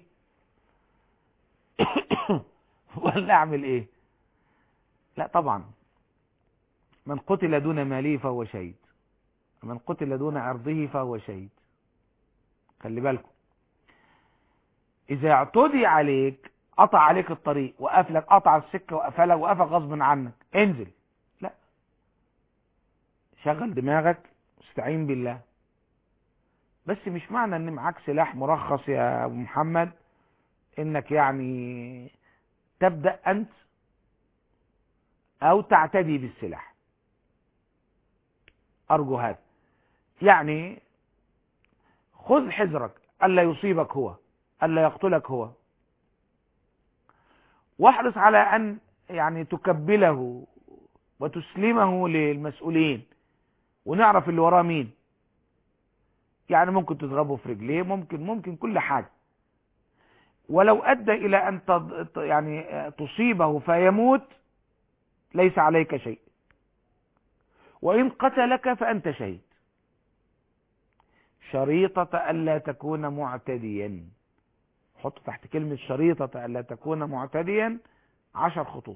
ولا اعمل ايه لا طبعا من قتل دون ماله فهو شهيد من قتل دون عرضه فهو شهيد خلي بالكم اذا اعتدي عليك قطع عليك الطريق وقف لك قطع السكة وقفلك وقفك غصب عنك انزل لا شغل دماغك استعين بالله بس مش معنى ان معاك سلاح مرخص يا ابو محمد انك يعني تبدأ انت او تعتدي بالسلاح ارجو هذا يعني خذ حذرك الا يصيبك هو الا يقتلك هو واحرص على ان يعني تكبله وتسلمه للمسؤولين ونعرف اللي وراه مين يعني ممكن تضربه في رجليه ممكن ممكن كل حاجة ولو ادى الى ان تض... يعني تصيبه فيموت ليس عليك شيء وان قتلك فانت شهيد شريطة الا تكون معتديا حط تحت كلمة شريطة ألا تكون معتديا عشر خطوط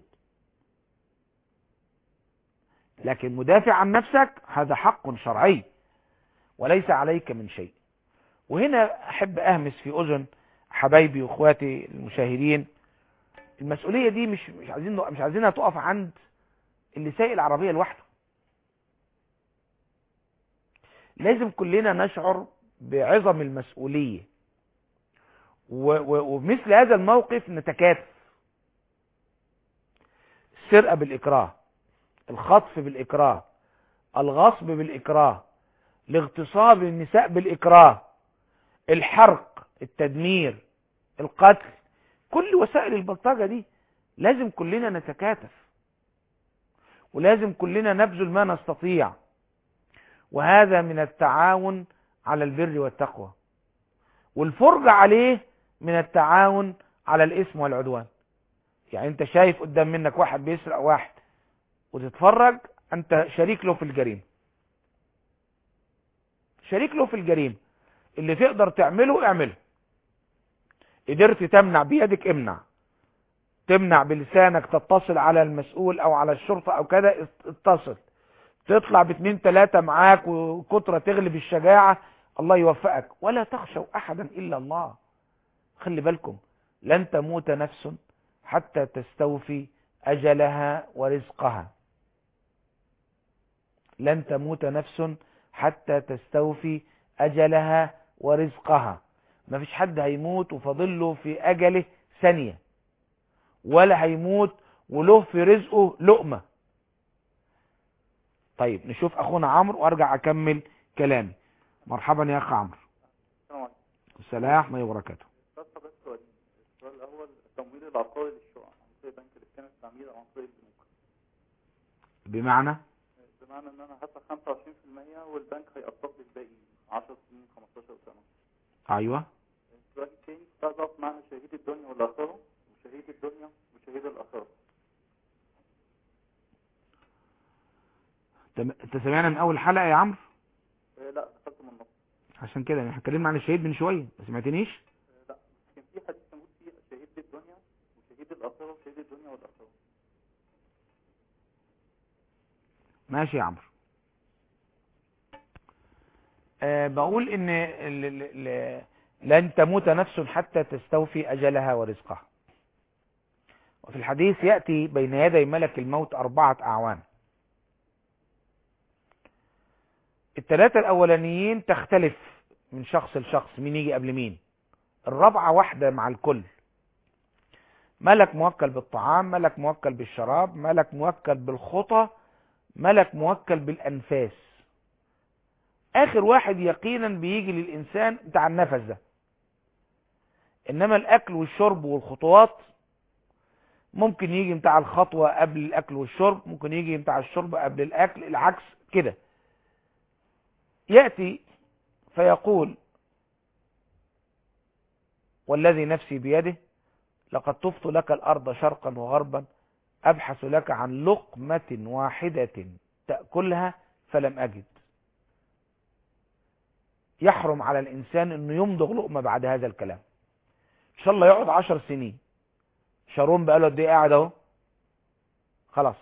لكن مدافع عن نفسك هذا حق شرعي وليس عليك من شيء وهنا أحب أهمس في أذن حبايبي وإخواتي المشاهدين المسؤولية دي مش مش عايزين مش عايزينها تقف عند اللي سايق العربية لوحده لازم كلنا نشعر بعظم المسؤولية ومثل هذا الموقف نتكاتف السرقة بالإكراه الخطف بالإكراه الغصب بالإكراه الاغتصاب النساء بالإكراه الحرق التدمير القتل كل وسائل البلطجة دي لازم كلنا نتكاتف ولازم كلنا نبذل ما نستطيع وهذا من التعاون على البر والتقوى والفرجة عليه من التعاون على الاسم والعدوان يعني انت شايف قدام منك واحد بيسرق واحد وتتفرج انت شريك له في الجريمة شريك له في الجريمة اللي تقدر تعمله اعمله قدرت تمنع بيدك امنع تمنع بلسانك تتصل على المسؤول او على الشرطة او كده اتصل تطلع باتنين تلاتة معاك وكترة تغلب الشجاعة الله يوفقك ولا تخشوا احدا الا الله خلي بالكم لن تموت نفس حتى تستوفي اجلها ورزقها لن تموت نفس حتى تستوفي اجلها ورزقها ما فيش حد هيموت وفاضل له في اجله ثانية ولا هيموت وله في رزقه لقمة طيب نشوف اخونا عمرو وارجع اكمل كلامي مرحبا يا اخ عمرو السلام عليكم السلام ورحمه الله وبركاته بس بس سؤالين السؤال الاول التمويل العقاري للشقق عن طريق بنك الاسكان التعمير او عن طريق البنوك بمعنى بمعنى ان انا هدفع 25% والبنك هيقسط لي الباقي 10 سنين 15 سنه ايوه السؤال الثاني كنت عايز اعرف معنى شهيد الدنيا والاخره وشهيد الدنيا وشهيد الاخره تم- انت سمعنا من اول حلقه يا عمرو آه لا دخلت من النص عشان كده احنا اتكلمنا عن الشهيد من شويه ما سمعتنيش آه لا كان في حديث موجود فيه شهيد الدنيا وشهيد الاخره وشهيد الدنيا والاخره ماشي يا عمرو أه بقول ان ال- ال- ال- لن تموت نفس حتى تستوفي اجلها ورزقها وفي الحديث يأتي بين يدي ملك الموت أربعة أعوان الثلاثة الأولانيين تختلف من شخص لشخص مين يجي قبل مين الرابعة واحدة مع الكل ملك موكل بالطعام ملك موكل بالشراب ملك موكل بالخطى ملك موكل بالأنفاس آخر واحد يقينا بيجي للإنسان بتاع النفس ده إنما الأكل والشرب والخطوات ممكن يجي بتاع الخطوة قبل الأكل والشرب ممكن يجي بتاع الشرب قبل الأكل العكس كده يأتي فيقول والذي نفسي بيده لقد طفت لك الأرض شرقا وغربا أبحث لك عن لقمة واحدة تأكلها فلم أجد يحرم على الإنسان أنه يمضغ لقمة بعد هذا الكلام إن شاء الله يقعد عشر سنين شارون بقاله قد ايه قاعد اهو خلاص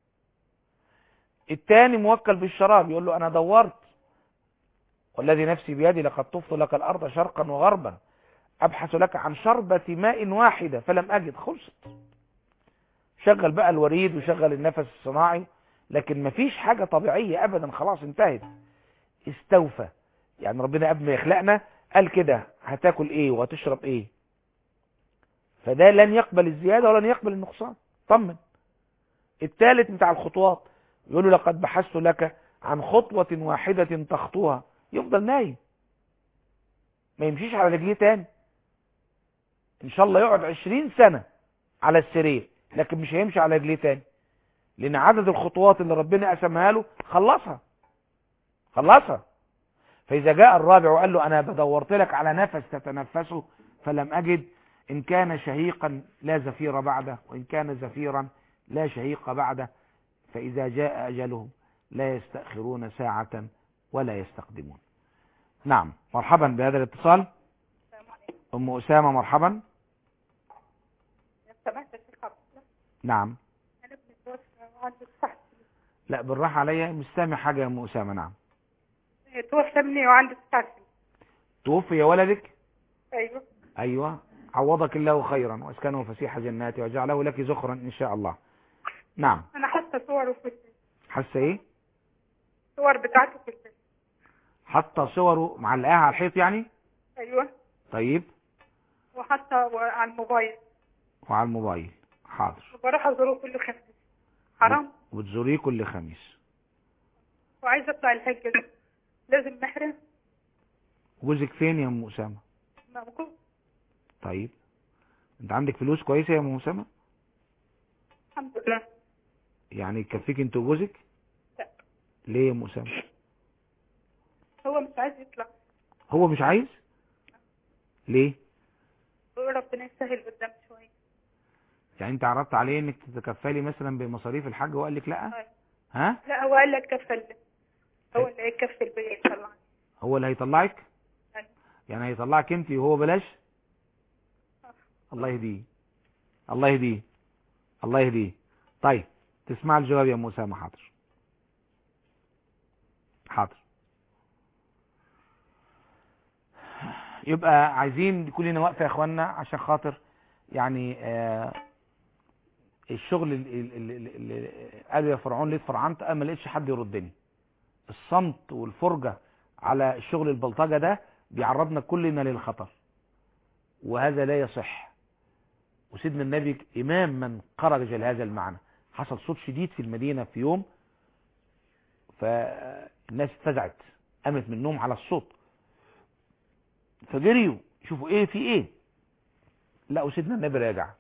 التاني موكل بالشراب يقول له انا دورت والذي نفسي بيدي لقد طفت لك الارض شرقا وغربا ابحث لك عن شربة ماء واحدة فلم اجد خلصت شغل بقى الوريد وشغل النفس الصناعي لكن مفيش حاجة طبيعية ابدا خلاص انتهت استوفى يعني ربنا قبل ما يخلقنا قال كده هتاكل ايه وهتشرب ايه فده لن يقبل الزيادة ولن يقبل النقصان طمن الثالث بتاع الخطوات يقول له لقد بحثت لك عن خطوة واحدة تخطوها يفضل نايم ما يمشيش على رجليه تاني ان شاء الله يقعد عشرين سنة على السرير لكن مش هيمشي على رجليه تاني لان عدد الخطوات اللي ربنا قسمها له خلصها خلصها فاذا جاء الرابع وقال له انا بدورت لك على نفس تتنفسه فلم اجد إن كان شهيقا لا زفير بعده وإن كان زفيرا لا شهيق بعده فإذا جاء أجلهم لا يستأخرون ساعة ولا يستقدمون نعم مرحبا بهذا الاتصال أم أسامة مرحبا سمعت الشيخ عبد الله نعم انا ابني توفى وعنده تسع لا بالراحة عليا مش سامع حاجة يا أم أسامة نعم سنين توفى ابني وعنده تسع سنين توفي ولدك ايوه أيوة عوضك الله خيرا واسكنه فسيح جناته وجعله لك زخرا إن شاء الله نعم انا حاسه صوره في البيت حاسة إيه الصور بتاعته في البيت حاطة صوره معلقاها على الحيط يعني ايوه طيب وحتى على الموبايل وعلى الموبايل حاضر وبروح ازوره كل خميس حرام وتزوريه كل خميس وعايزه اطلع الحج ده لازم محرم جوزك فين يا ام اسامه موجود طيب انت عندك فلوس كويسه يا ام اسامه الحمد لله يعني يكفيك انت وجوزك لا. ليه يا ام اسامه هو مش عايز يطلع هو مش عايز ليه بيقول ربنا يسهل قدام شويه يعني انت عرضت عليه انك تتكفلي مثلا بمصاريف الحج وقال لك لا أيوة. ها لا هو قال لك كفل هو اللي هيكفل بيا يطلع هو اللي هيطلعك يعني هيطلعك انت وهو بلاش الله يهديه الله يهديه الله يهديه طيب تسمع الجواب يا مسامة حاضر حاضر يبقى عايزين كلنا واقفه يا اخوانا عشان خاطر يعني آه الشغل اللي قالوا يا فرعون ليه فرعنت انا ما لقيتش حد يردني الصمت والفرجه على الشغل البلطجه ده بيعرضنا كلنا للخطر وهذا لا يصح وسيدنا النبي امام من خرج لهذا المعنى حصل صوت شديد في المدينه في يوم فالناس اتفزعت قامت من النوم على الصوت فجريوا يشوفوا ايه في ايه لقوا سيدنا النبي راجع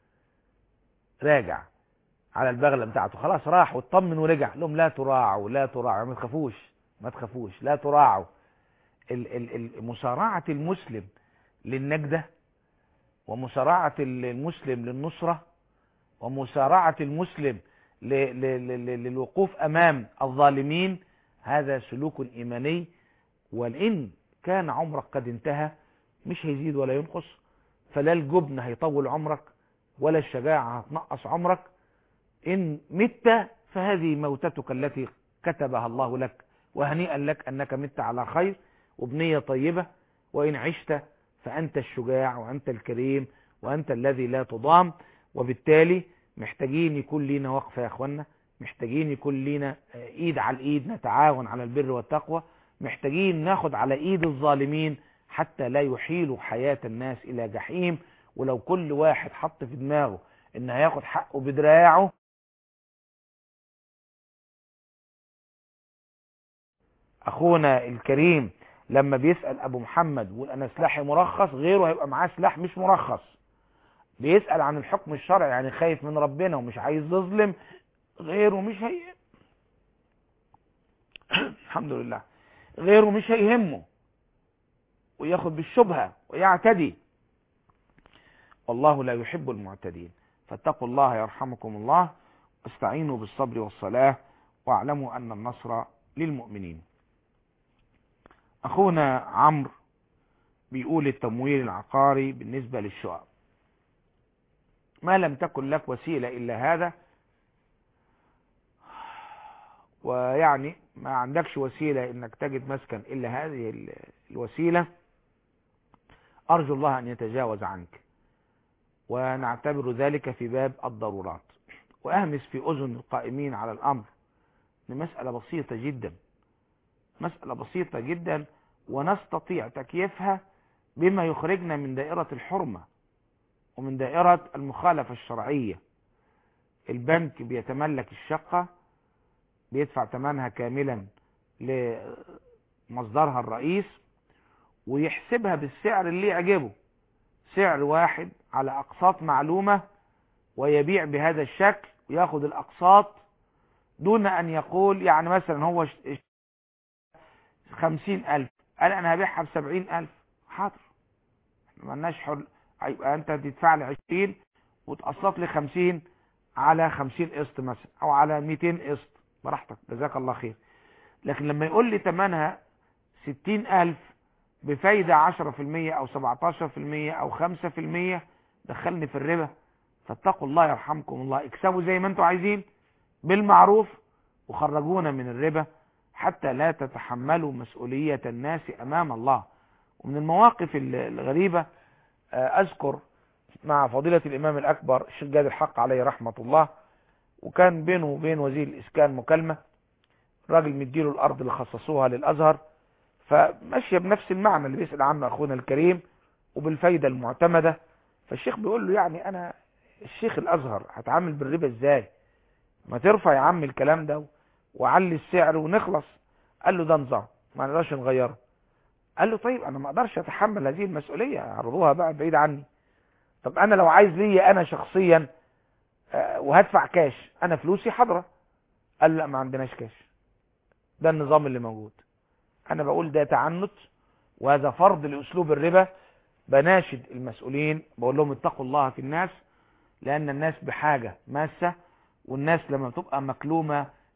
راجع على البغله بتاعته خلاص راح واطمن ورجع لهم لا تراعوا لا تراعوا ما تخافوش ما تخافوش لا تراعوا مسارعه المسلم للنجده ومسارعه المسلم للنصره ومسارعه المسلم للوقوف امام الظالمين هذا سلوك ايماني وان كان عمرك قد انتهى مش هيزيد ولا ينقص فلا الجبن هيطول عمرك ولا الشجاعة هتنقص عمرك إن مت فهذه موتتك التي كتبها الله لك وهنيئا لك أنك مت على خير وبنية طيبة وإن عشت فأنت الشجاع وأنت الكريم وأنت الذي لا تضام وبالتالي محتاجين يكون لينا وقفة يا أخوانا محتاجين يكون لينا إيد على الإيد نتعاون على البر والتقوى محتاجين ناخد على ايد الظالمين حتى لا يحيلوا حياة الناس الى جحيم ولو كل واحد حط في دماغه ان هياخد حقه بدراعه اخونا الكريم لما بيسأل ابو محمد ويقول انا سلاحي مرخص غيره هيبقى معاه سلاح مش مرخص بيسأل عن الحكم الشرعي يعني خايف من ربنا ومش عايز يظلم غيره مش هي الحمد لله غيره مش هيهمه وياخد بالشبهة ويعتدي والله لا يحب المعتدين فاتقوا الله يرحمكم الله واستعينوا بالصبر والصلاة واعلموا أن النصر للمؤمنين أخونا عمرو بيقول التمويل العقاري بالنسبة للشقق ما لم تكن لك وسيلة إلا هذا ويعني ما عندكش وسيلة انك تجد مسكن الا هذه الوسيلة ارجو الله ان يتجاوز عنك ونعتبر ذلك في باب الضرورات واهمس في اذن القائمين على الامر ان مسألة بسيطة جدا مسألة بسيطة جدا ونستطيع تكييفها بما يخرجنا من دائرة الحرمة ومن دائرة المخالفة الشرعية البنك بيتملك الشقة بيدفع ثمنها كاملا لمصدرها الرئيس ويحسبها بالسعر اللي يعجبه سعر واحد على اقساط معلومة ويبيع بهذا الشكل وياخد الاقساط دون ان يقول يعني مثلا هو خمسين الف قال انا هبيعها بسبعين الف حاضر احنا ملناش حر هيبقى انت تدفع لي عشرين وتقسط لي خمسين على خمسين قسط مثلا او على ميتين قسط براحتك جزاك الله خير لكن لما يقول لي تمنها ستين الف بفايدة عشرة في المية او سبعتاشر في المية او خمسة في المية دخلني في الربا فاتقوا الله يرحمكم الله اكسبوا زي ما انتوا عايزين بالمعروف وخرجونا من الربا حتى لا تتحملوا مسؤولية الناس امام الله ومن المواقف الغريبة اذكر مع فضيلة الامام الاكبر الشيخ جاد الحق عليه رحمة الله وكان بينه وبين وزير الاسكان مكالمة راجل مديله الارض اللي خصصوها للازهر فماشية بنفس المعنى اللي بيسأل عنه اخونا الكريم وبالفايدة المعتمدة فالشيخ بيقول له يعني انا الشيخ الازهر هتعامل بالربا ازاي ما ترفع يا عم الكلام ده وعلي السعر ونخلص قال له ده نظام ما نقدرش نغيره قال له طيب انا ما اقدرش اتحمل هذه المسؤولية عرضوها بقى بعيد عني طب انا لو عايز لي انا شخصيا وهدفع كاش انا فلوسي حاضره قال لا ما عندناش كاش ده النظام اللي موجود انا بقول ده تعنت وهذا فرض لاسلوب الربا بناشد المسؤولين بقول لهم اتقوا الله في الناس لان الناس بحاجة ماسة والناس لما تبقى مكلومة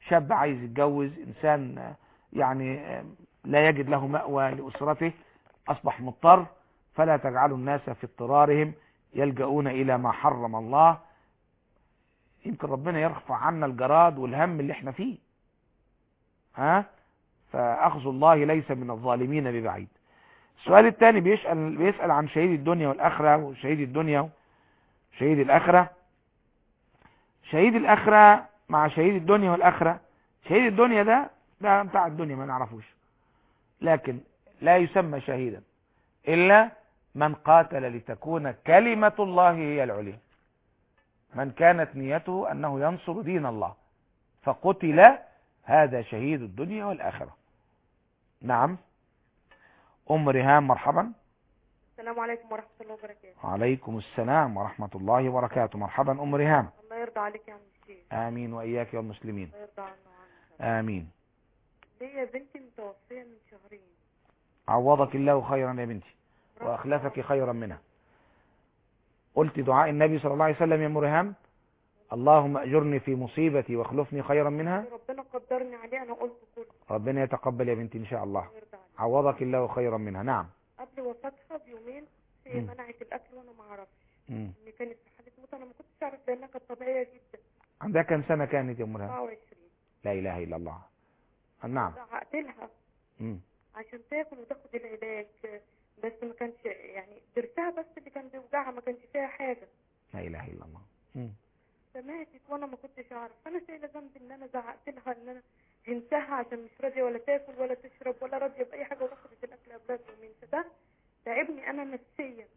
شاب عايز يتجوز انسان آه، يعني آه، لا يجد له مأوى لأسرته أصبح مضطر فلا تجعلوا الناس في اضطرارهم يلجؤون إلى ما حرم الله يمكن ربنا يرفع عنا الجراد والهم اللي احنا فيه ها فأخذ الله ليس من الظالمين ببعيد السؤال الثاني بيسأل, بيسأل عن شهيد الدنيا والآخرة وشهيد الدنيا وشهيد الآخرة شهيد الآخرة مع شهيد الدنيا والآخرة شهيد الدنيا ده ده بتاع الدنيا ما نعرفوش لكن لا يسمى شهيدا إلا من قاتل لتكون كلمة الله هي العليا من كانت نيته أنه ينصر دين الله فقتل هذا شهيد الدنيا والآخرة نعم أم ريهام مرحبا السلام عليكم ورحمة الله وبركاته وعليكم السلام ورحمة الله وبركاته مرحبا أم ريهام الله يرضى عليك يا عم الشيخ آمين وإياك يا المسلمين الله يرضى عنا وعنك آمين ليا بنتي متوفية من شهرين عوضك الله خيرا يا بنتي وأخلفك خيرا منها قلت دعاء النبي صلى الله عليه وسلم يا مرهام اللهم أجرني في مصيبتي واخلفني خيرا منها ربنا قدرني عليه أنا قلت كله ربنا يتقبل يا بنتي إن شاء الله الله يرضى عليك عوضك الله خيرا منها نعم قبل وفاتها بيومين هي مم. منعت الأكل وأنا ما أعرفش مم. إن كانت في حالة موت أنا ما كنتش أعرف لأنها كانت طبيعية جدا عندها كم سنة كانت يا مرهام 24 لا إله إلا الله نعم زعقت لها مم. عشان تاكل وتاخد العلاج بس ما كانش يعني ضرسها بس اللي كان بيوجعها ما كانش فيها حاجة لا إله إلا الله مم. فماتت وانا ما كنتش اعرف فانا شايله ذنب ان انا زعقت لها ان انا هنساها عشان مش راضيه ولا تاكل ولا تشرب ولا راضيه باي حاجه ورفضت الاكل قبلها بيومين فده تعبني انا نفسيا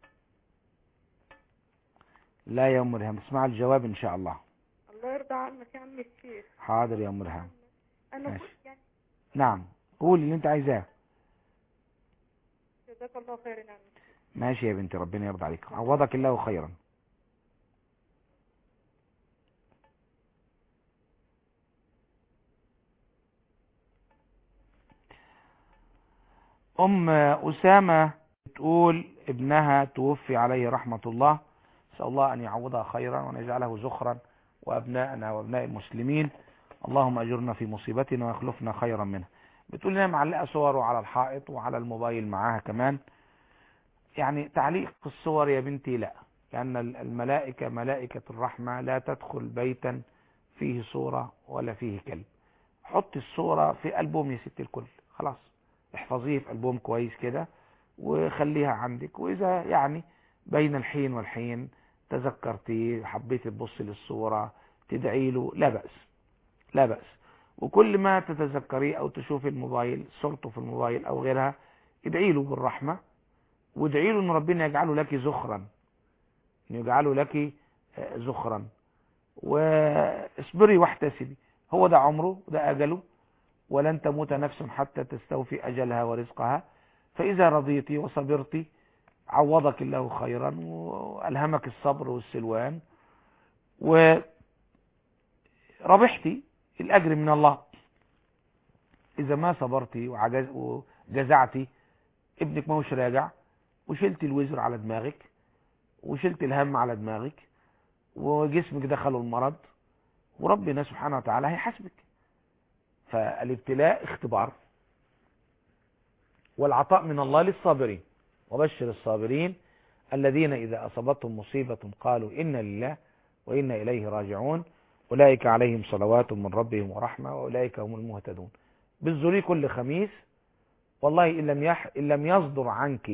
لا يا أم ريهام اسمع الجواب إن شاء الله الله يرضى عنك يا عم الشيخ حاضر يا أم ريهام انا ماشي. قلت يعني نعم قول اللي أنت عايزاه جزاك الله خيرا يا عم الشيخ ماشي يا بنتي ربنا يرضى عليك عوضك الله خيرا أم أسامة تقول ابنها توفي عليه رحمة الله نسأل الله أن يعوضها خيرا وأن يجعله زخرا وأبناءنا وأبناء المسلمين اللهم أجرنا في مصيبتنا ويخلفنا خيرا منها بتقول لنا معلقة صوره على الحائط وعلى الموبايل معاها كمان يعني تعليق الصور يا بنتي لا لأن الملائكة ملائكة الرحمة لا تدخل بيتا فيه صورة ولا فيه كلب حط الصورة في ألبوم يا ست الكل خلاص احفظيه في ألبوم كويس كده وخليها عندك وإذا يعني بين الحين والحين تذكرتي حبيت تبص للصورة تدعي له لا بأس لا بأس وكل ما تتذكريه أو تشوفي الموبايل صورته في الموبايل أو غيرها ادعي له بالرحمة وادعي له ان ربنا يجعله لك زخرا ان يجعله لك زخرا واصبري واحتسبي هو ده عمره ده اجله ولن تموت نفس حتى تستوفي اجلها ورزقها فاذا رضيتي وصبرتي عوضك الله خيرا والهمك الصبر والسلوان وربحتي الاجر من الله اذا ما صبرتي وعجز وجزعتي ابنك ما هوش راجع وشلت الوزر على دماغك وشلت الهم على دماغك وجسمك دخله المرض وربنا سبحانه وتعالى هيحاسبك فالابتلاء اختبار والعطاء من الله للصابرين وبشر الصابرين الذين إذا أصابتهم مصيبة قالوا إنا لله وإنا إليه راجعون أولئك عليهم صلوات من ربهم ورحمة وأولئك هم المهتدون بالزري كل خميس والله إن لم, يح... إن لم يصدر عنك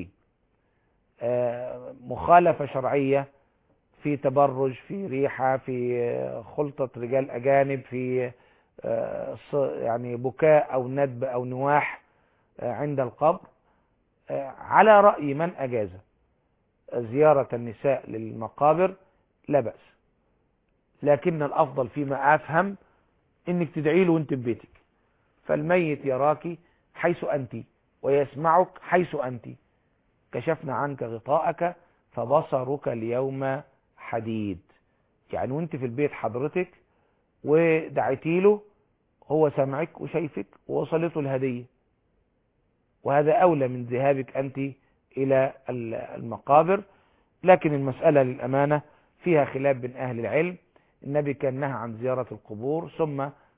مخالفة شرعية في تبرج في ريحة في خلطة رجال أجانب في يعني بكاء أو ندب أو نواح عند القبر على رأي من أجاز زيارة النساء للمقابر لا بأس لكن الأفضل فيما أفهم إنك تدعي له وانت ببيتك فالميت يراك حيث أنت ويسمعك حيث أنت كشفنا عنك غطاءك فبصرك اليوم حديد يعني وانت في البيت حضرتك ودعيتي له هو سمعك وشايفك ووصلته الهدية وهذا أولى من ذهابك أنت إلى المقابر لكن المسألة للأمانة فيها خلاف بين أهل العلم النبي كان نهى عن زيارة القبور ثم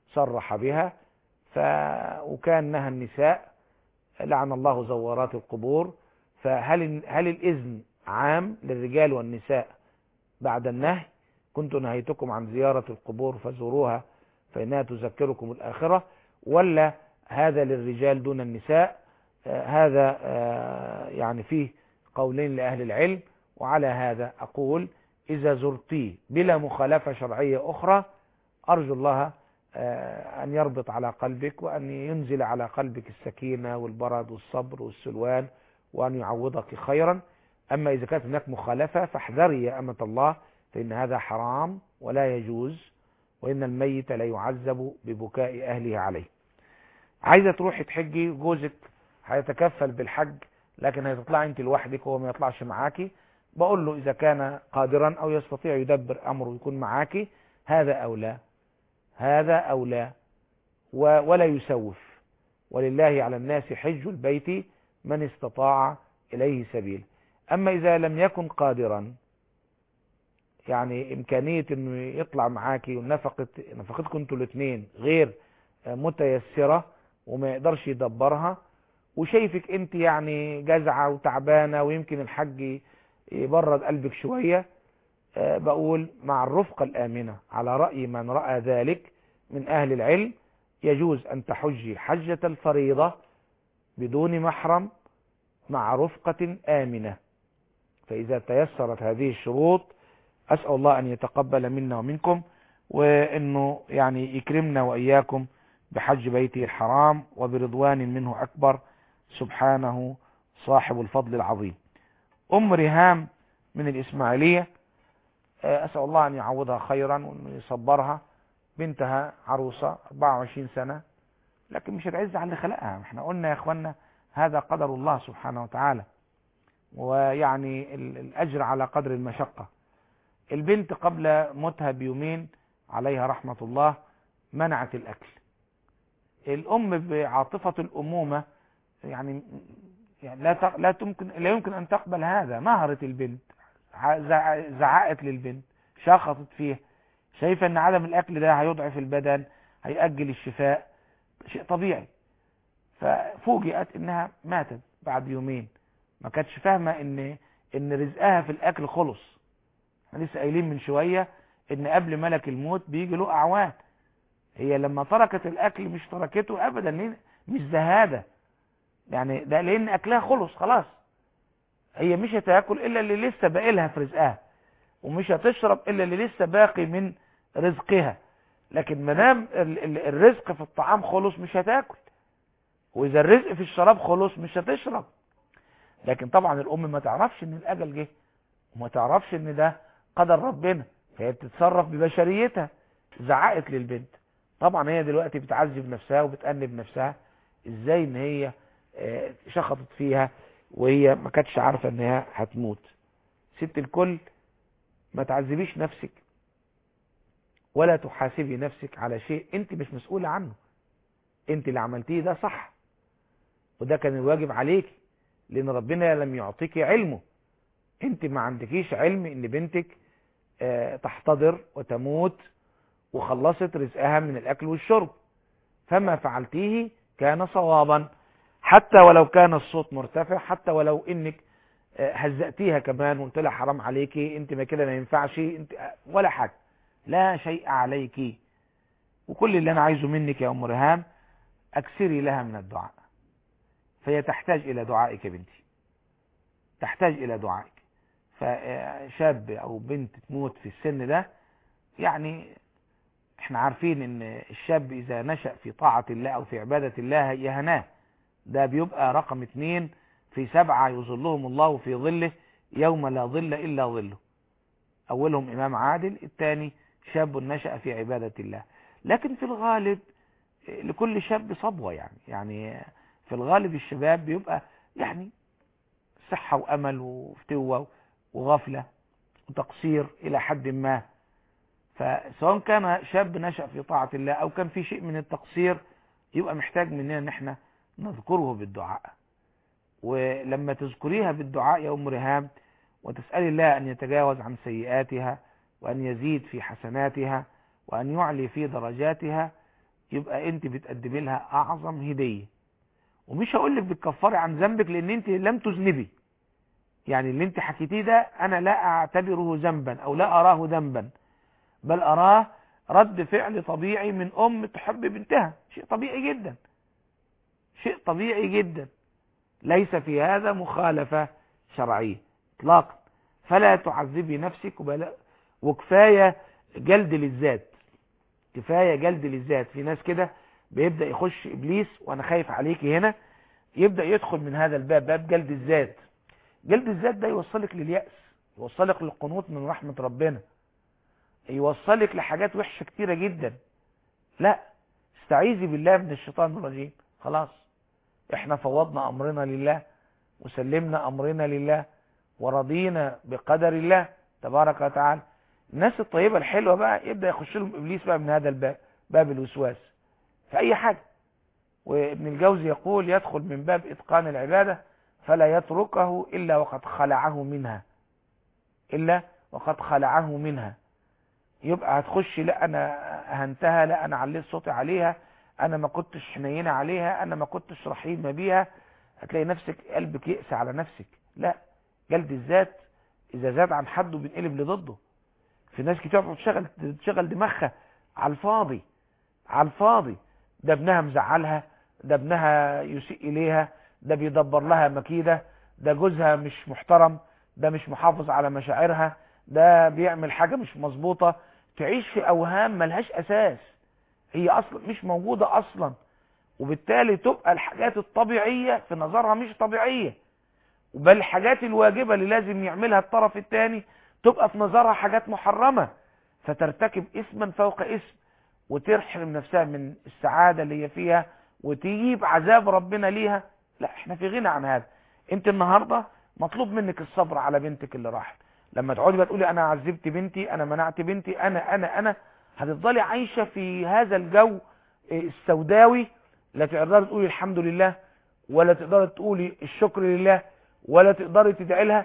صرح بها ف... وكان نهى النساء لعن الله زوارات القبور فهل هل الإذن عام للرجال والنساء بعد النهي كنت نهيتكم عن زيارة القبور فزوروها فإنها تذكركم الآخرة ولا هذا للرجال دون النساء آه هذا آه يعني فيه قولين لأهل العلم وعلى هذا أقول إذا زرتي بلا مخالفة شرعية أخرى أرجو الله آه أن يربط على قلبك وأن ينزل على قلبك السكينة والبرد والصبر والسلوان وأن يعوضك خيرا أما إذا كانت هناك مخالفة فاحذري يا أمة الله فإن هذا حرام ولا يجوز وإن الميت لا يعذب ببكاء أهله عليه عايزة تروحي تحجي جوزك هيتكفل بالحج لكن هتطلعي انت لوحدك وهو ما يطلعش معاكي بقول له إذا كان قادرا أو يستطيع يدبر أمره ويكون معاكي هذا أولى هذا أولى ولا يسوف ولله على الناس حج البيت من استطاع إليه سبيل أما إذا لم يكن قادرا يعني إمكانية أنه يطلع معاكي ونفقت نفقتكم انتوا الاثنين غير متيسرة وما يقدرش يدبرها وشايفك انت يعني جزعة وتعبانة ويمكن الحج يبرد قلبك شوية أه بقول مع الرفقة الآمنة على رأي من رأى ذلك من أهل العلم يجوز أن تحجي حجة الفريضة بدون محرم مع رفقة آمنة فإذا تيسرت هذه الشروط أسأل الله أن يتقبل منا ومنكم وأنه يعني يكرمنا وإياكم بحج بيته الحرام وبرضوان منه أكبر سبحانه صاحب الفضل العظيم أم رهام من الإسماعيلية أسأل الله أن يعوضها خيرا وأن يصبرها بنتها عروسة 24 سنة لكن مش هتعز على اللي خلقها احنا قلنا يا اخوانا هذا قدر الله سبحانه وتعالى ويعني الأجر على قدر المشقة البنت قبل موتها بيومين عليها رحمة الله منعت الأكل الأم بعاطفة الأمومة يعني يعني لا لا تمكن لا يمكن أن تقبل هذا نهرت البنت زعقت للبنت شخطت فيها شايفة أن عدم الأكل ده هيضعف البدن هيأجل الشفاء شيء طبيعي ففوجئت انها ماتت بعد يومين ما كانتش فاهمة ان ان رزقها في الاكل خلص احنا لسه قايلين من شوية ان قبل ملك الموت بيجي له اعوان هي لما تركت الاكل مش تركته ابدا مش زهادة يعني ده لان اكلها خلص خلاص هي مش هتاكل الا اللي لسه باقي لها في رزقها ومش هتشرب الا اللي لسه باقي من رزقها لكن ما دام الرزق في الطعام خلص مش هتاكل واذا الرزق في الشراب خلص مش هتشرب لكن طبعا الام ما تعرفش ان الاجل جه وما تعرفش ان ده قدر ربنا فهي بتتصرف ببشريتها زعقت للبنت طبعا هي دلوقتي بتعذب نفسها وبتأنب نفسها ازاي ان هي شخطت فيها وهي ما كانتش عارفة انها هتموت ست الكل ما تعذبيش نفسك ولا تحاسبي نفسك على شيء انت مش مسؤولة عنه انت اللي عملتيه ده صح وده كان الواجب عليك لان ربنا لم يعطيك علمه انت ما عندكيش علم ان بنتك اه تحتضر وتموت وخلصت رزقها من الاكل والشرب فما فعلتيه كان صوابا حتى ولو كان الصوت مرتفع حتى ولو انك اه هزأتيها كمان وقلت لها حرام عليكي انت ما كده ما ينفعش انت ولا حاجه لا شيء عليك وكل اللي انا عايزه منك يا ام رهام اكثري لها من الدعاء فهي تحتاج الى دعائك يا بنتي تحتاج الى دعائك فشاب او بنت تموت في السن ده يعني احنا عارفين ان الشاب اذا نشأ في طاعة الله او في عبادة الله يهناه ده بيبقى رقم اتنين في سبعة يظلهم الله في ظله يوم لا ظل الا ظله اولهم امام عادل الثاني شاب نشأ في عبادة الله لكن في الغالب لكل شاب صبوة يعني يعني في الغالب الشباب بيبقى يعني صحة وأمل وفتوة وغفلة وتقصير إلى حد ما فسواء كان شاب نشأ في طاعة الله أو كان في شيء من التقصير يبقى محتاج مننا ان احنا نذكره بالدعاء ولما تذكريها بالدعاء يا أم رهام وتسألي الله أن يتجاوز عن سيئاتها وأن يزيد في حسناتها وأن يعلي في درجاتها يبقى انت بتقدمي لها اعظم هدية ومش هقول لك بتكفري عن ذنبك لان انت لم تذنبي يعني اللي انت حكيتيه ده انا لا اعتبره ذنبا او لا اراه ذنبا بل اراه رد فعل طبيعي من ام تحب بنتها شيء طبيعي جدا شيء طبيعي جدا ليس في هذا مخالفة شرعية اطلاقا فلا تعذبي نفسك وبلا وكفاية جلد للذات كفاية جلد للذات في ناس كده بيبدأ يخش إبليس وأنا خايف عليكي هنا يبدأ يدخل من هذا الباب باب جلد الذات جلد الذات ده يوصلك لليأس يوصلك للقنوط من رحمة ربنا يوصلك لحاجات وحشة كتيرة جدا لا استعيذي بالله من الشيطان الرجيم خلاص احنا فوضنا امرنا لله وسلمنا امرنا لله ورضينا بقدر الله تبارك وتعالى الناس الطيبة الحلوة بقى يبدأ يخش لهم ابليس بقى من هذا الباب باب الوسواس في اي حاجة وابن الجوزي يقول يدخل من باب اتقان العبادة فلا يتركه الا وقد خلعه منها الا وقد خلعه منها يبقى هتخش لا انا هنتها لا انا عليت صوتي عليها انا ما كنتش حنينه عليها انا ما كنتش رحيمه بيها هتلاقي نفسك قلبك يقسى على نفسك لا جلد الذات اذا زاد عن حده بينقلب لضده في ناس كتير تشغل تشغل دماغها على الفاضي على الفاضي ده ابنها مزعلها ده ابنها يسيء اليها ده بيدبر لها مكيده ده جوزها مش محترم ده مش محافظ على مشاعرها ده بيعمل حاجة مش مظبوطة تعيش في اوهام ملهاش اساس هي اصلا مش موجودة اصلا وبالتالي تبقى الحاجات الطبيعية في نظرها مش طبيعية بل الحاجات الواجبة اللي لازم يعملها الطرف الثاني تبقى في نظرها حاجات محرمة فترتكب اسما فوق اسم وترحم نفسها من السعادة اللي هي فيها وتجيب عذاب ربنا ليها لا احنا في غنى عن هذا انت النهاردة مطلوب منك الصبر على بنتك اللي راحت لما تقعدي بقى تقولي انا عذبت بنتي انا منعت بنتي انا انا انا هتفضلي عايشة في هذا الجو السوداوي لا تقدري تقولي الحمد لله ولا تقدري تقولي الشكر لله ولا تقدري تدعي لها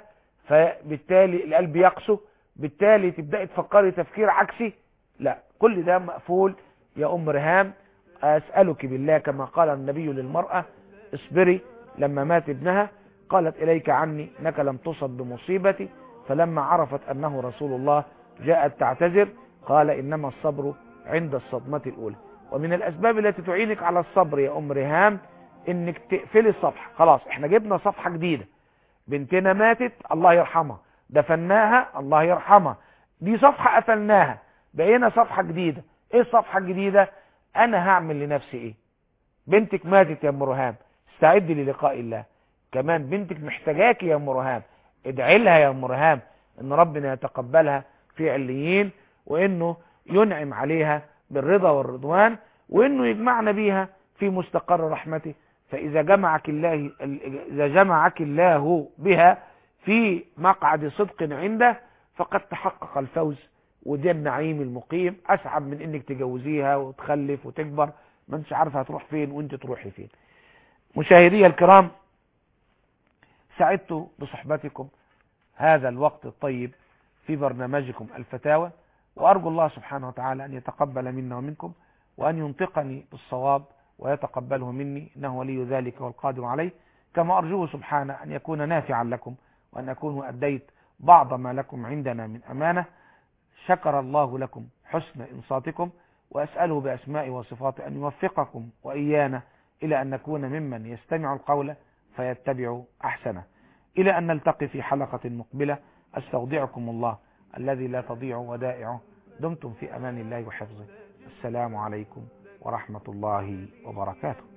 فبالتالي القلب يقسو بالتالي تبدأي تفكري تفكير عكسي لا كل ده مقفول يا ام رهام اسألك بالله كما قال النبي للمرأة اصبري لما مات ابنها قالت اليك عني انك لم تصب بمصيبتي فلما عرفت انه رسول الله جاءت تعتذر قال انما الصبر عند الصدمة الاولى ومن الاسباب التي تعينك على الصبر يا ام رهام انك تقفلي الصفحة خلاص احنا جبنا صفحة جديدة بنتنا ماتت الله يرحمها دفناها الله يرحمها دي صفحة قفلناها بقينا صفحة جديدة ايه الصفحة الجديدة انا هعمل لنفسي ايه بنتك ماتت يا ام رهام استعدي للقاء الله كمان بنتك محتاجاك يا ام رهام ادعي لها يا ام رهام ان ربنا يتقبلها في عليين وانه ينعم عليها بالرضا والرضوان وانه يجمعنا بيها في مستقر رحمته فاذا جمعك الله اذا جمعك الله بها في مقعد صدق عنده فقد تحقق الفوز وده النعيم المقيم اسعد من انك تجوزيها وتخلف وتكبر ما انتش عارفه هتروح فين وانت تروحي فين مشاهدي الكرام سعدت بصحبتكم هذا الوقت الطيب في برنامجكم الفتاوى وأرجو الله سبحانه وتعالى أن يتقبل منا ومنكم وأن ينطقني بالصواب ويتقبله مني إنه ولي ذلك والقادر عليه كما أرجوه سبحانه أن يكون نافعا لكم وأن أكون أديت بعض ما لكم عندنا من أمانة شكر الله لكم حسن إنصاتكم وأسأله بأسماء وصفاته أن يوفقكم وإيانا إلى أن نكون ممن يستمع القول فيتبع أحسنه إلى أن نلتقي في حلقة مقبلة أستودعكم الله الذي لا تضيع ودائعه دمتم في أمان الله وحفظه السلام عليكم ورحمة الله وبركاته